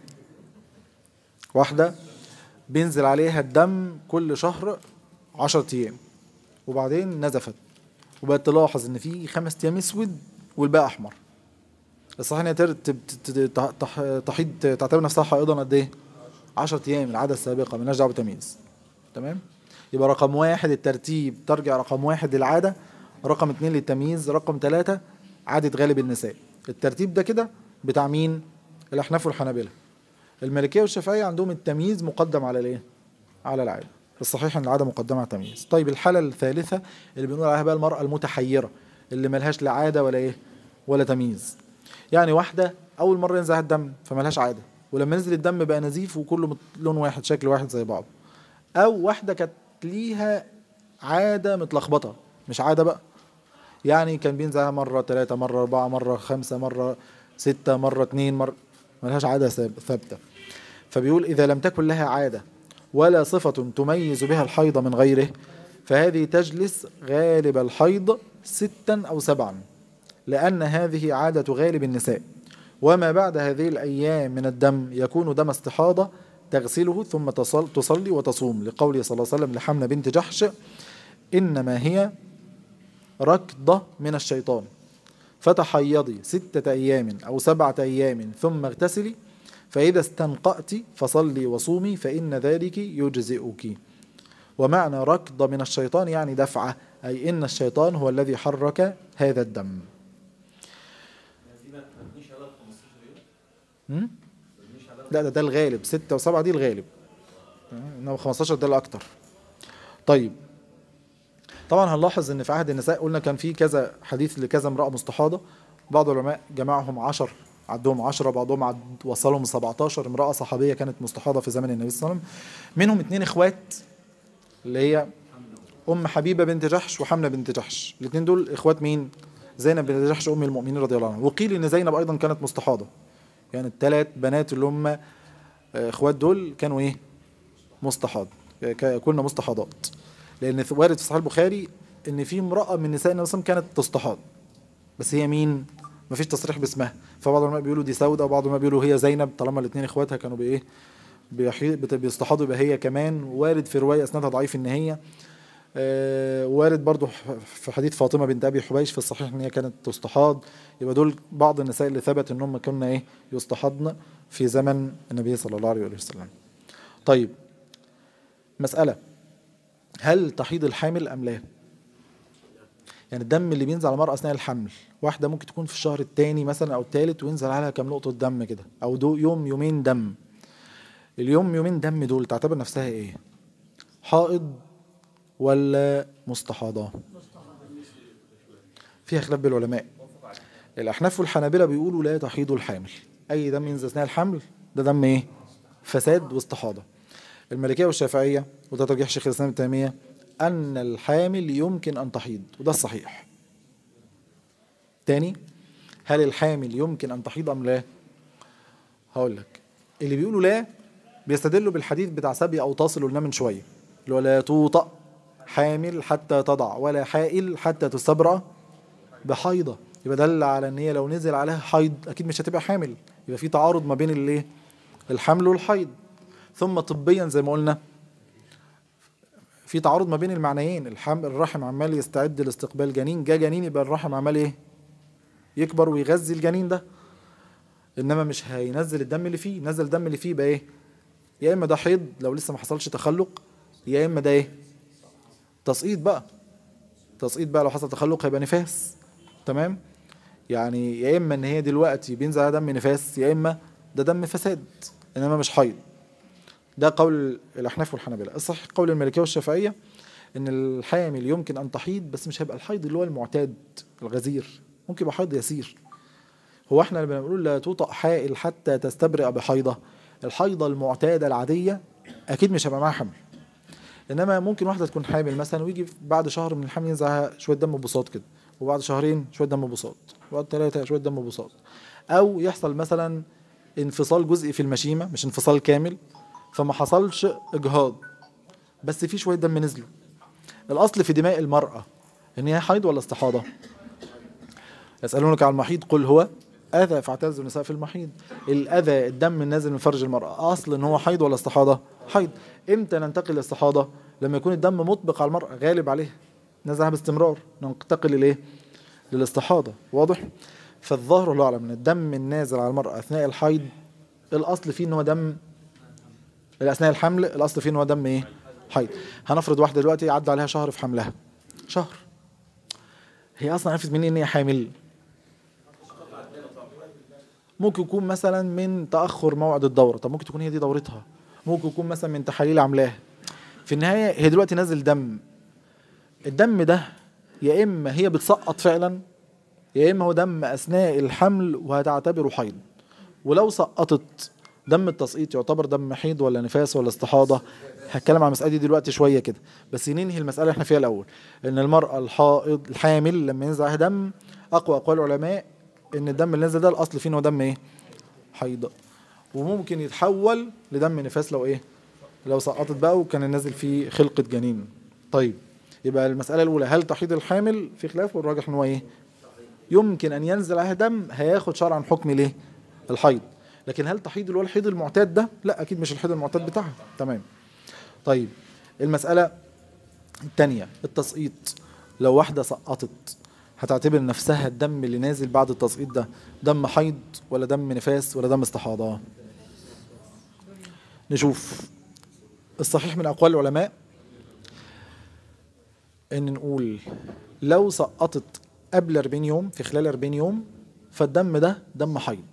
واحدة بينزل عليها الدم كل شهر عشرة أيام وبعدين نزفت وبقت تلاحظ إن في خمس أيام أسود والباقي أحمر الصحيح إن هي تر- ت- ت- ت- تح- تحيض تعتبر نفسها حائضا قد إيه؟ 10 أيام العادة السابقة مالناش دعوة بالتمييز تمام؟ يبقى رقم واحد الترتيب ترجع رقم واحد للعادة رقم اتنين للتمييز رقم ثلاثة عادة غالب النساء الترتيب ده كده بتاع مين الأحناف والحنابلة المالكية والشافعية عندهم التمييز مقدم على الايه على العادة الصحيح ان العادة مقدمة على التمييز طيب الحالة الثالثة اللي بنقول عليها بقى المرأة المتحيرة اللي ملهاش لا عادة ولا ايه ولا تمييز يعني واحدة أول مرة ينزل عليها الدم فملهاش عادة ولما نزل الدم بقى نزيف وكله مت- لون واحد شكل واحد زي بعض أو واحدة كانت ليها عادة متلخبطة مش عادة بقى يعني كان بينزلها مرة ثلاثة مرة أربعة مرة خمسة مرة ستة مرة اتنين مرة ملهاش عادة ثاب- ثابتة فبيقول إذا لم تكن لها عادة ولا صفة تميز بها الحيض من غيره فهذه تجلس غالب الحيض ستا أو سبعا لأن هذه عادة غالب النساء وما بعد هذه الأيام من الدم يكون دم استحاضة تغسله ثم تصل تصلي وتصوم لقوله صلى الله عليه وسلم لحمنا بنت جحش إنما هي ركضة من الشيطان فتحيضي ستة أيام أو سبعة أيام ثم اغتسلي فإذا استنقأت فصلي وصومي فإن ذلك يجزئك ومعنى ركض من الشيطان يعني دفعة أي إن الشيطان هو الذي حرك هذا الدم دي ما تبنيش على ال 15 يوم م? تبنيش على لا ده ده الغالب ستة وسبعة دي الغالب إنما 15 ده الأكتر طيب طبعا هنلاحظ ان في عهد النساء قلنا كان في كذا حديث لكذا امرأة مستحاضة بعض العلماء جمعهم 10 عدهم 10 بعضهم عد وصلهم 17 امرأة صحابية كانت مستحاضة في زمن النبي صلى الله عليه وسلم منهم اتنين اخوات اللي هي ام حبيبة بنت جحش وحمنة بنت جحش الاثنين دول اخوات مين زينب بنت جحش ام المؤمنين رضي الله عنها وقيل ان زينب ايضا كانت مستحاضة يعني الثلاث بنات اللي هم آه، اخوات دول كانوا ايه مستحاض ك- كنا مستحاضات لان في- وارد في صحيح البخاري ان في امراه من نساء النبي صلى الله عليه وسلم كانت تستحاض بس هي مين مفيش تصريح باسمها فبعض العلماء بيقولوا دي سودة وبعض العلماء بيقولوا هي زينب طالما الاثنين اخواتها كانوا بايه بيحي- بت- بيستحاضوا يبقى هي كمان وارد في روايه اسنادها ضعيف ان هي آه، وارد برضو ح- في حديث فاطمه بنت ابي حبيش في الصحيح ان هي كانت تستحاض يبقى دول بعض النساء اللي ثبت ان هم كنا ايه يستحضن في زمن النبي صلى الله عليه وسلم طيب مسألة هل تحيض الحامل أم لا؟ يعني الدم اللي بينزل على المرأة أثناء الحمل واحدة ممكن تكون في الشهر الثاني مثلا أو الثالث وينزل عليها كام نقطة دم كده أو دو يوم يومين دم اليوم يومين دم دول تعتبر نفسها إيه؟ حائض ولا مستحاضة؟ فيها خلاف بين العلماء الأحناف والحنابلة بيقولوا لا تحيض الحامل أي دم ينزل أثناء الحمل ده دم إيه؟ فساد واستحاضة المالكية والشافعية وده ترجيح شيخ الإسلام ابن تيمية أن الحامل يمكن أن تحيض وده الصحيح تاني هل الحامل يمكن أن تحيض أم لا هقول لك اللي بيقولوا لا بيستدلوا بالحديث بتاع سبي أو تصل قلنا من شوية اللي هو لا توطأ حامل حتى تضع ولا حائل حتى تستبرأ بحيضة يبقى دل على ان هي لو نزل عليها حيض اكيد مش هتبقى حامل يبقى في تعارض ما بين الايه الحمل والحيض ثم طبيا زي ما قلنا في تعارض ما بين المعنيين الحم الرحم عمال يستعد لاستقبال جنين جا جنين يبقى الرحم عمال ايه يكبر ويغذي الجنين ده انما مش هينزل الدم اللي فيه نزل الدم اللي فيه يبقى ايه يا اما ده حيض لو لسه ما حصلش تخلق يا اما ده ايه تسقيط بقى تسقيط بقى لو حصل تخلق هيبقى نفاس تمام يعني يا اما ان هي دلوقتي بينزل عليها دم نفاس يا اما ده دم فساد انما مش حيض ده قول الاحناف والحنابلة الصحيح قول المالكيه والشافعيه ان الحامل يمكن ان تحيض بس مش هيبقى الحيض اللي هو المعتاد الغزير ممكن يبقى حيض يسير هو احنا لما بنقول لا توطأ حائل حتى تستبرئ بحيضه الحيضه المعتاده العاديه اكيد مش هيبقى معاها حمل انما ممكن واحده تكون حامل مثلا ويجي بعد شهر من الحمل ينزل شويه دم بساط كده وبعد شهرين شويه دم بساط وبعد ثلاثه شويه دم بساط او يحصل مثلا انفصال جزئي في المشيمه مش انفصال كامل فما حصلش اجهاض بس في شويه دم نزلوا الاصل في دماء المراه ان هي حيض ولا استحاضه يسالونك عن المحيض قل هو اذى فاعتزلوا النساء في المحيض الاذى الدم النازل من فرج المراه اصل ان هو حيض ولا استحاضه حيض امتى ننتقل للاستحاضه لما يكون الدم مطبق على المراه غالب عليها نزلها باستمرار ننتقل لايه للاستحاضه واضح فالظاهر الله اعلم ان الدم النازل على المراه اثناء الحيض الاصل فيه ان هو دم اثناء الحمل الاصل فيه ان هو دم ايه حيض هنفرض واحده دلوقتي عدى عليها شهر في حملها شهر هي اصلا عرفت منين ان هي حامل ممكن يكون مثلا من تاخر موعد الدوره طب ممكن تكون هي دي دورتها ممكن يكون مثلا من تحاليل عاملاها في النهايه هي دلوقتي نازل دم الدم ده يا اما هي بتسقط فعلا يا اما هو دم اثناء الحمل وهتعتبره حيض ولو سقطت دم التسقيط يعتبر دم حيض ولا نفاس ولا استحاضه هتكلم عن المساله دي دلوقتي شويه كده بس ننهي المساله اللي احنا فيها الاول ان المراه الحائض الحامل لما ينزل عليها دم اقوى اقوال العلماء ان الدم اللي نزل ده الاصل فيه ان هو دم ايه حيض وممكن يتحول لدم نفاس لو ايه لو سقطت بقى وكان نازل فيه خلقه جنين طيب يبقى المساله الاولى هل تحيض الحامل في خلاف والراجح ان هو ايه يمكن ان ينزل عليها دم هياخد شرعا حكم ليه الحيض لكن هل تحيض اللي هو الحيض المعتاد ده لا اكيد مش الحيض المعتاد بتاعها تمام طيب المساله الثانيه التسقيط لو واحده سقطت هتعتبر نفسها الدم اللي نازل بعد التسقيط ده دم حيض ولا دم نفاس ولا دم استحاضه نشوف الصحيح من اقوال العلماء ان نقول لو سقطت قبل 40 يوم في خلال 40 يوم فالدم ده دم حيض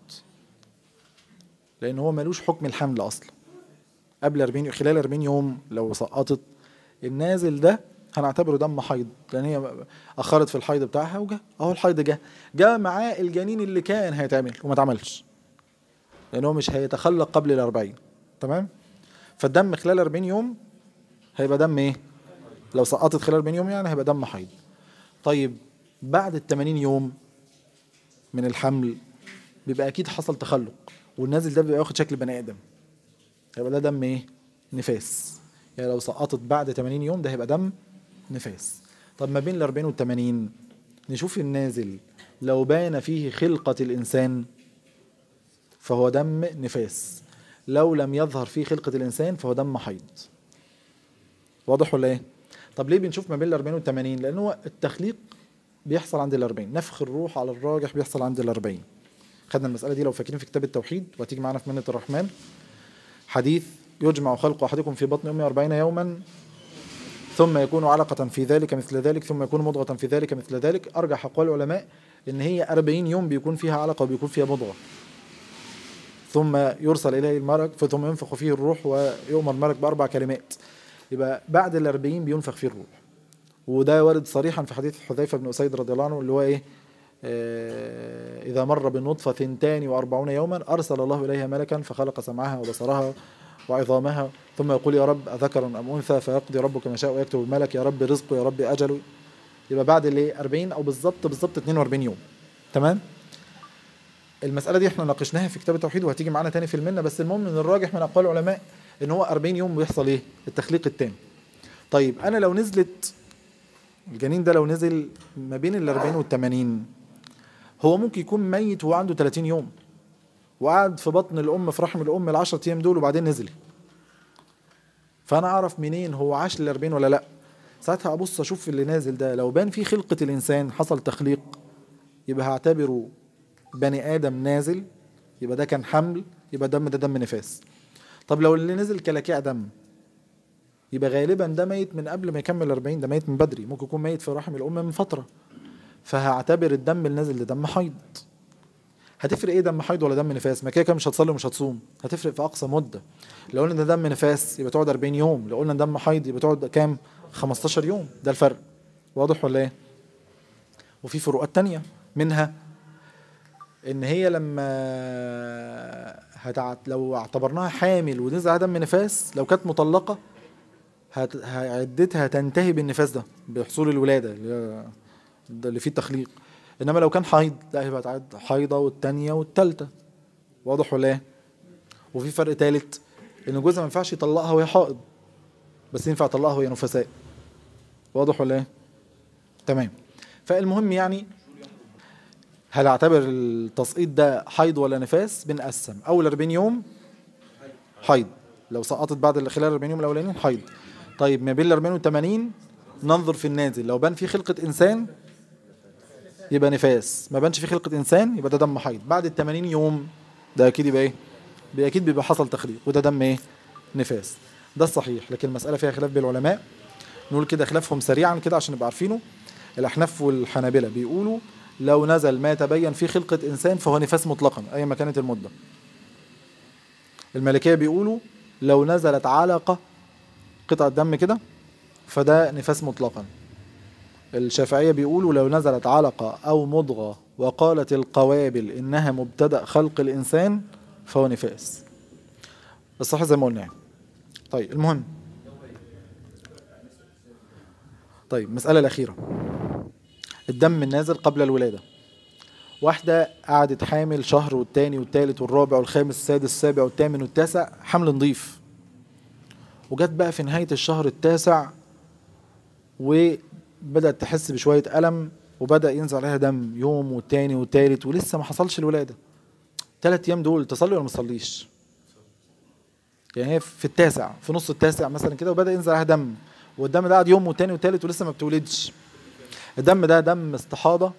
لان هو ملوش حكم الحمل اصلا قبل 40 خلال 40 يوم لو سقطت النازل ده هنعتبره دم حيض لان هي اخرت في الحيض بتاعها وجا اهو الحيض جه جا معاه الجنين اللي كان هيتعمل وما اتعملش لان هو مش هيتخلق قبل ال 40 تمام فالدم خلال 40 يوم هيبقى دم ايه لو سقطت خلال 40 يوم يعني هيبقى دم حيض طيب بعد ال 80 يوم من الحمل بيبقى اكيد حصل تخلق والنازل ده بيبقى واخد شكل بني ادم هيبقى ده دم ايه نفاس يعني لو سقطت بعد 80 يوم ده هيبقى دم نفاس طب ما بين ال 40 وال 80 نشوف النازل لو بان فيه خلقة الإنسان فهو دم نفاس لو لم يظهر فيه خلقة الإنسان فهو دم حيض واضح ولا إيه؟ طب ليه بنشوف ما بين ال 40 وال 80 لأن هو التخليق بيحصل عند ال 40 نفخ الروح على الراجح بيحصل عند ال 40 خدنا المسألة دي لو فاكرين في كتاب التوحيد وهتيجي معانا في منة الرحمن حديث يجمع خلق أحدكم في بطن أمه 40 يوما ثم يكون علقة في ذلك مثل ذلك ثم يكون مضغة في ذلك مثل ذلك أرجح أقوال العلماء إن هي 40 يوم بيكون فيها علقة وبيكون فيها مضغة ثم يرسل إليه الملك ثم ينفخ فيه الروح ويؤمر الملك بأربع كلمات يبقى بعد ال 40 بينفخ فيه الروح وده وارد صريحا في حديث حذيفة بن أسيد رضي الله عنه اللي هو إيه آه، إذا مر بالنطفة ثنتان وأربعون يوما أرسل الله إليها ملكا فخلق سمعها وبصرها وعظامها ثم يقول يا رب أذكر أم أنثى فيقضي ربك ما شاء ويكتب الملك يا رب رزقه يا رب أجله يبقى بعد الايه 40 أو بالظبط بالظبط 42 يوم تمام المسألة دي احنا ناقشناها في كتاب التوحيد وهتيجي معانا تاني في المنة بس المهم ان الراجح من أقوال العلماء ان هو 40 يوم بيحصل ايه التخليق التام طيب أنا لو نزلت الجنين ده لو نزل ما بين ال 40 وال 80 هو ممكن يكون ميت وهو عنده 30 يوم وقعد في بطن الام في رحم الام ال 10 ايام دول وبعدين نزل فانا اعرف منين هو عاش لل 40 ولا لا ساعتها ابص اشوف اللي نازل ده لو بان فيه خلقه الانسان حصل تخليق يبقى هعتبره بني ادم نازل يبقى ده كان حمل يبقى دم ده دم نفاس طب لو اللي نزل كلاكيع دم يبقى غالبا ده ميت من قبل ما يكمل 40 ده ميت من بدري ممكن يكون ميت في رحم الام من فتره فهعتبر الدم اللي نازل ده دم حيض هتفرق ايه دم حيض ولا دم نفاس ما كده كده مش هتصلي ومش هتصوم هتفرق في اقصى مده لو قلنا ده دم نفاس يبقى تقعد 40 يوم لو قلنا دم حيض يبقى تقعد كام 15 يوم ده الفرق واضح ولا ايه وفي فروقات تانية منها ان هي لما هتعت لو اعتبرناها حامل ونزل عليها دم نفاس لو كانت مطلقه هت... ه- عدتها تنتهي بالنفاس ده بحصول الولاده اللي هي- ده اللي فيه التخليق انما لو كان حيض لا هيبقى تعد حيضه والتانيه والتالته واضح ولا ايه وفي فرق تالت ان جوزها ما ينفعش يطلقها وهي حائض بس ينفع يطلقها وهي نفساء واضح ولا ايه تمام فالمهم يعني هل اعتبر التسقيط ده حيض ولا نفاس بنقسم اول 40 يوم حيض لو سقطت بعد خلال 40 يوم الاولانيين حيض طيب ما بين ال 40 وال 80 ننظر في النازل لو بان في خلقه انسان يبقى نفاس ما بانش في خلقه انسان يبقى ده دم حيض بعد ال 80 يوم ده اكيد يبقى ايه بيبقى اكيد بيبقى حصل تخليق وده دم ايه نفاس ده الصحيح لكن المساله فيها خلاف بين العلماء نقول كده خلافهم سريعا كده عشان نبقى عارفينه الاحناف والحنابلة بيقولوا لو نزل ما تبين فيه خلقة إنسان فهو نفاس مطلقا أي ما كانت المدة المالكية بيقولوا لو نزلت علقة قطعة دم كده فده نفاس مطلقا الشافعية بيقولوا لو نزلت علقة أو مضغة وقالت القوابل إنها مبتدأ خلق الإنسان فهو نفاس الصح زي ما قلنا يعني. طيب المهم طيب المسألة الأخيرة الدم النازل قبل الولادة واحدة قعدت حامل شهر والتاني والتالت والرابع والخامس والسادس والسابع والثامن والتاسع حمل نظيف وجت بقى في نهاية الشهر التاسع وبدأت تحس بشوية ألم وبدأ ينزل عليها دم يوم والتاني والتالت ولسه ما حصلش الولادة تلات أيام دول تصلي ولا ما تصليش؟ يعني هي في التاسع في نص التاسع مثلا كده وبدأ ينزل عليها دم والدم ده قعد يوم والتاني والتالت ولسه ما بتولدش الدم ده دم استحاضة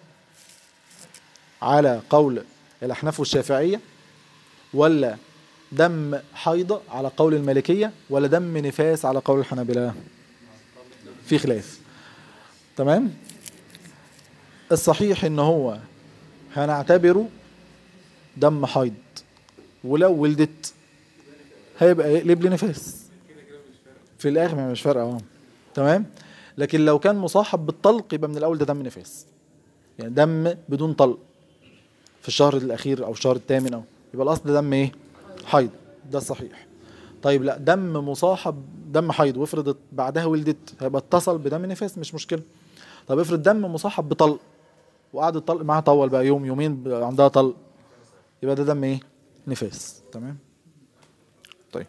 على قول الأحناف والشافعية ولا دم حيضة على قول المالكية ولا دم نفاس على قول الحنابلة في خلاف تمام الصحيح ان هو هنعتبره دم حيض ولو ولدت هيبقى يقلب لنفاس في الاخر ما مش فارقه اه تمام لكن لو كان مصاحب بالطلق يبقى من الاول ده دم نفاس يعني دم بدون طلق في الشهر الاخير او الشهر الثامن او يبقى الاصل ده دم ايه حيض ده الصحيح طيب لا دم مصاحب دم حيض وافرض بعدها ولدت هيبقى اتصل بدم نفاس مش مشكله طب افرض دم مصاحب بطلق وقعد الطلق معاها طول بقى يوم يومين بقى عندها طلق يبقى ده دم ايه نفاس تمام طيب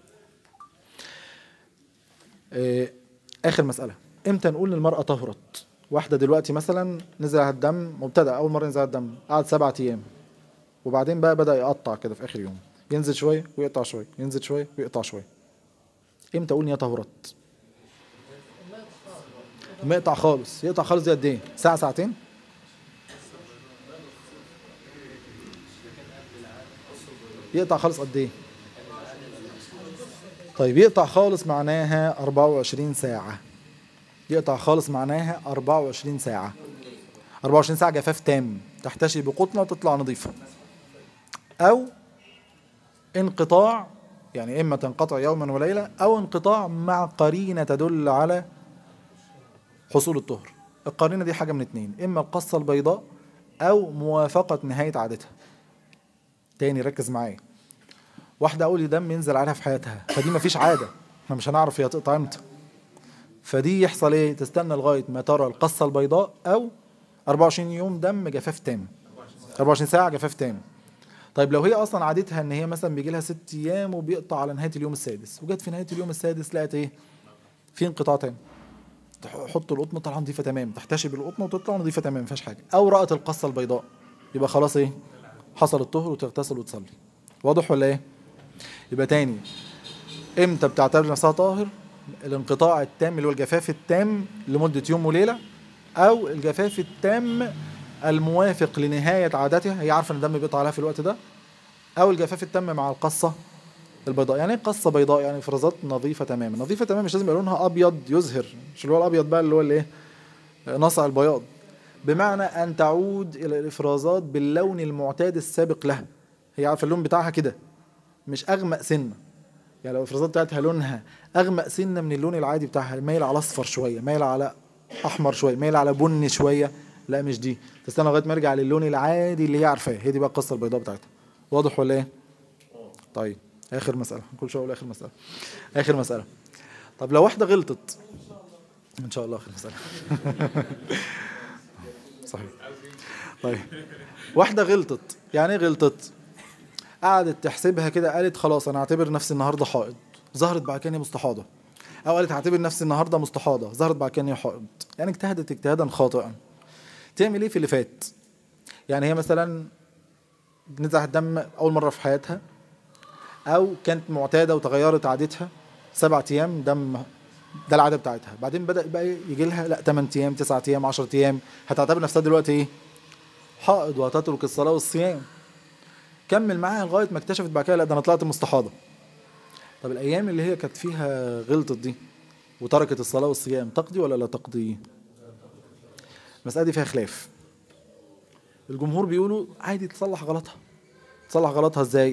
إيه اخر مساله امتى نقول للمراه طهرت واحده دلوقتي مثلا نزل على الدم مبتدا اول مره ينزل على الدم قعد سبعة ايام وبعدين بقى بدا يقطع كده في اخر يوم ينزل شويه ويقطع شويه ينزل شويه ويقطع شويه امتى اقول ان هي طهرت ما يقطع خالص يقطع خالص دي قد ايه ساعه ساعتين يقطع خالص قد ايه طيب يقطع خالص معناها 24 ساعة يقطع خالص معناها 24 ساعة 24 ساعة جفاف تام تحتشي بقطنة وتطلع نظيفة أو انقطاع يعني إما تنقطع يوما وليلة أو انقطاع مع قرينة تدل على حصول الطهر القرينة دي حاجة من اتنين إما القصة البيضاء أو موافقة نهاية عادتها تاني ركز معايا واحدة أول دم ينزل عليها في حياتها فدي مفيش عادة احنا مش هنعرف هي تقطع امتى فدي يحصل ايه تستنى لغاية ما ترى القصة البيضاء أو 24 يوم دم جفاف تام 24 ساعة جفاف تام طيب لو هي أصلا عادتها إن هي مثلا بيجي لها ست أيام وبيقطع على نهاية اليوم السادس وجت في نهاية اليوم السادس لقت ايه في انقطاع تام تحط القطن طالعه نظيفه تمام تحتشي بالقطن وتطلع نظيفه تمام مفيهاش حاجه او رأت القصه البيضاء يبقى خلاص ايه حصل الطهر وتغتسل وتصلي واضح ولا ايه يبقى تاني امتى بتعتبر نفسها طاهر الانقطاع التام اللي هو الجفاف التام لمدة يوم وليلة أو الجفاف التام الموافق لنهاية عادتها هي عارفة إن الدم بيقطع عليها في الوقت ده أو الجفاف التام مع القصة البيضاء يعني ايه قصة بيضاء يعني افرازات نظيفة تماما نظيفة تماما مش لازم يبقى لونها أبيض يزهر مش اللي هو الأبيض بقى اللي هو الإيه نصع البياض بمعنى أن تعود إلى الإفرازات باللون المعتاد السابق لها هي عارفة اللون بتاعها كده مش أغمق سنة يعني لو الإفرازات بتاعتها لونها أغمق سنة من اللون العادي بتاعها مايل على أصفر شوية مايل على أحمر شوية مايل على بني شوية لا مش دي تستنى لغاية ما ارجع للون العادي اللي هي عارفاه هي دي بقى القصة البيضاء بتاعتها واضح ولا إيه؟ طيب آخر مسألة كل شوية أقول آخر مسألة آخر مسألة طب لو واحدة غلطت إن شاء الله آخر مسألة صحيح طيب واحدة غلطت يعني ايه غلطت قعدت تحسبها كده قالت خلاص انا اعتبر نفسي النهارده حائض ظهرت بعد كده إن هي مستحاضة او قالت هعتبر نفسي النهارده مستحاضة ظهرت بعد كده إن هي حائض يعني اجتهدت اجتهادا خاطئا تعمل ايه في اللي فات يعني هي مثلا نزع الدم اول مرة في حياتها او كانت معتادة وتغيرت عادتها سبعة ايام دم ده العاده بتاعتها بعدين بدا بقى يجي لها لا 8 ايام 9 ايام 10 ايام هتعتبر نفسها دلوقتي ايه حائض وهتترك الصلاه والصيام كمل معاها لغايه ما اكتشفت بعد كده لا ده انا طلعت مستحاضه طب الايام اللي هي كانت فيها غلطت دي وتركت الصلاه والصيام تقضي ولا لا تقضي المساله دي فيها خلاف الجمهور بيقولوا عادي تصلح غلطها تصلح غلطها ازاي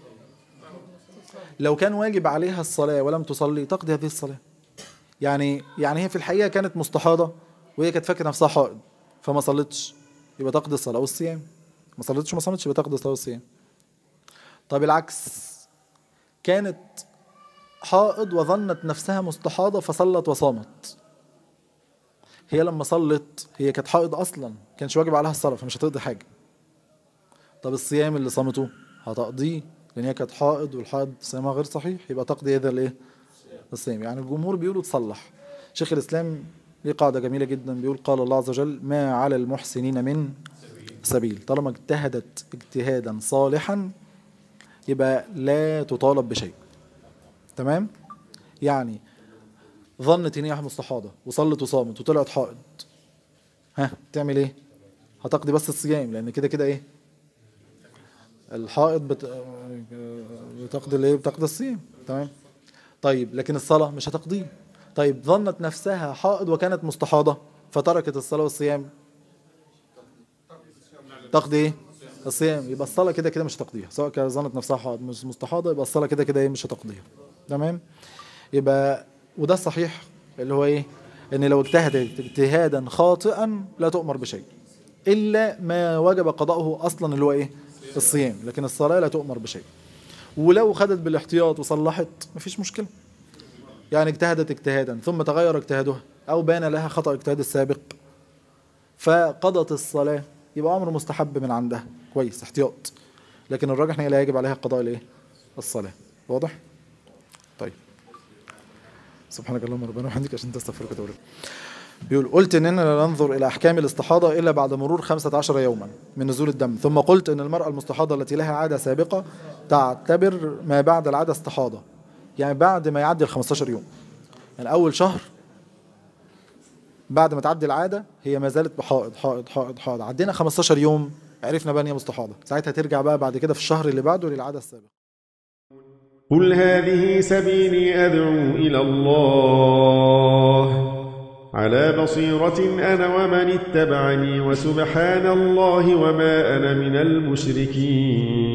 لو كان واجب عليها الصلاه ولم تصلي تقضي هذه الصلاه يعني يعني هي في الحقيقه كانت مستحاضه وهي كانت فاكره نفسها حائض فما صلتش يبقى تقضي الصلاه والصيام ما صلتش وما صامتش يبقى تقضي الصلاه والصيام طب العكس كانت حائض وظنت نفسها مستحاضه فصلت وصامت هي لما صلت هي كانت حائض اصلا كانش واجب عليها الصلاه فمش هتقضي حاجه طب الصيام اللي صامته هتقضيه لان هي كانت حائض والحائض صيامها غير صحيح يبقى تقضي هذا الايه الصيام يعني الجمهور بيقولوا تصلح شيخ الإسلام ليه قاعدة جميلة جدا بيقول قال الله عز وجل ما على المحسنين من سبيل طالما اجتهدت اجتهادا صالحا يبقى لا تطالب بشيء تمام يعني ظنت ان هي مستحاضة وصلت وصامت وطلعت حائض ها تعمل ايه هتقضي بس الصيام لان كده كده ايه الحائض بت... بتقضي الايه بتقضي الصيام تمام طيب لكن الصلاة مش هتقضيه طيب ظنت نفسها حائض وكانت مستحاضة فتركت الصلاة والصيام تقضي ايه؟ الصيام يبقى الصلاة كده كده مش هتقضيها سواء كانت ظنت نفسها حائض مش مستحاضة يبقى الصلاة كده كده ايه مش هتقضيها تمام يبقى وده الصحيح اللي هو ايه ان لو اجتهدت اجتهادا خاطئا لا تؤمر بشيء الا ما وجب قضاؤه اصلا اللي هو ايه الصيام لكن الصلاة لا تؤمر بشيء ولو خدت بالاحتياط وصلحت مفيش مشكلة يعني اجتهدت اجتهادا ثم تغير اجتهادها أو بان لها خطأ اجتهاد السابق فقضت الصلاة يبقى أمر مستحب من عندها كويس احتياط لكن الراجح ان هي لا يجب عليها قضاء الايه الصلاة واضح طيب سبحانك اللهم ربنا وبحمدك عشان تستغفرك وتوب إليك. بيقول قلت اننا لا ننظر الى احكام الاستحاضه الا بعد مرور 15 يوما من نزول الدم ثم قلت ان المراه المستحاضه التي لها عاده سابقه تعتبر ما بعد العاده استحاضه يعني بعد ما يعدي ال 15 يوم يعني اول شهر بعد ما تعدي العاده هي ما زالت بحائض حائض حائض حائض عدينا 15 يوم عرفنا بقى ان هي مستحاضه ساعتها ترجع بقى بعد كده في الشهر اللي بعده للعاده السابقه قل هذه سبيلي أدعو إلى الله على بصيرة أنا ومن اتبعني وسبحان الله وما أنا من المشركين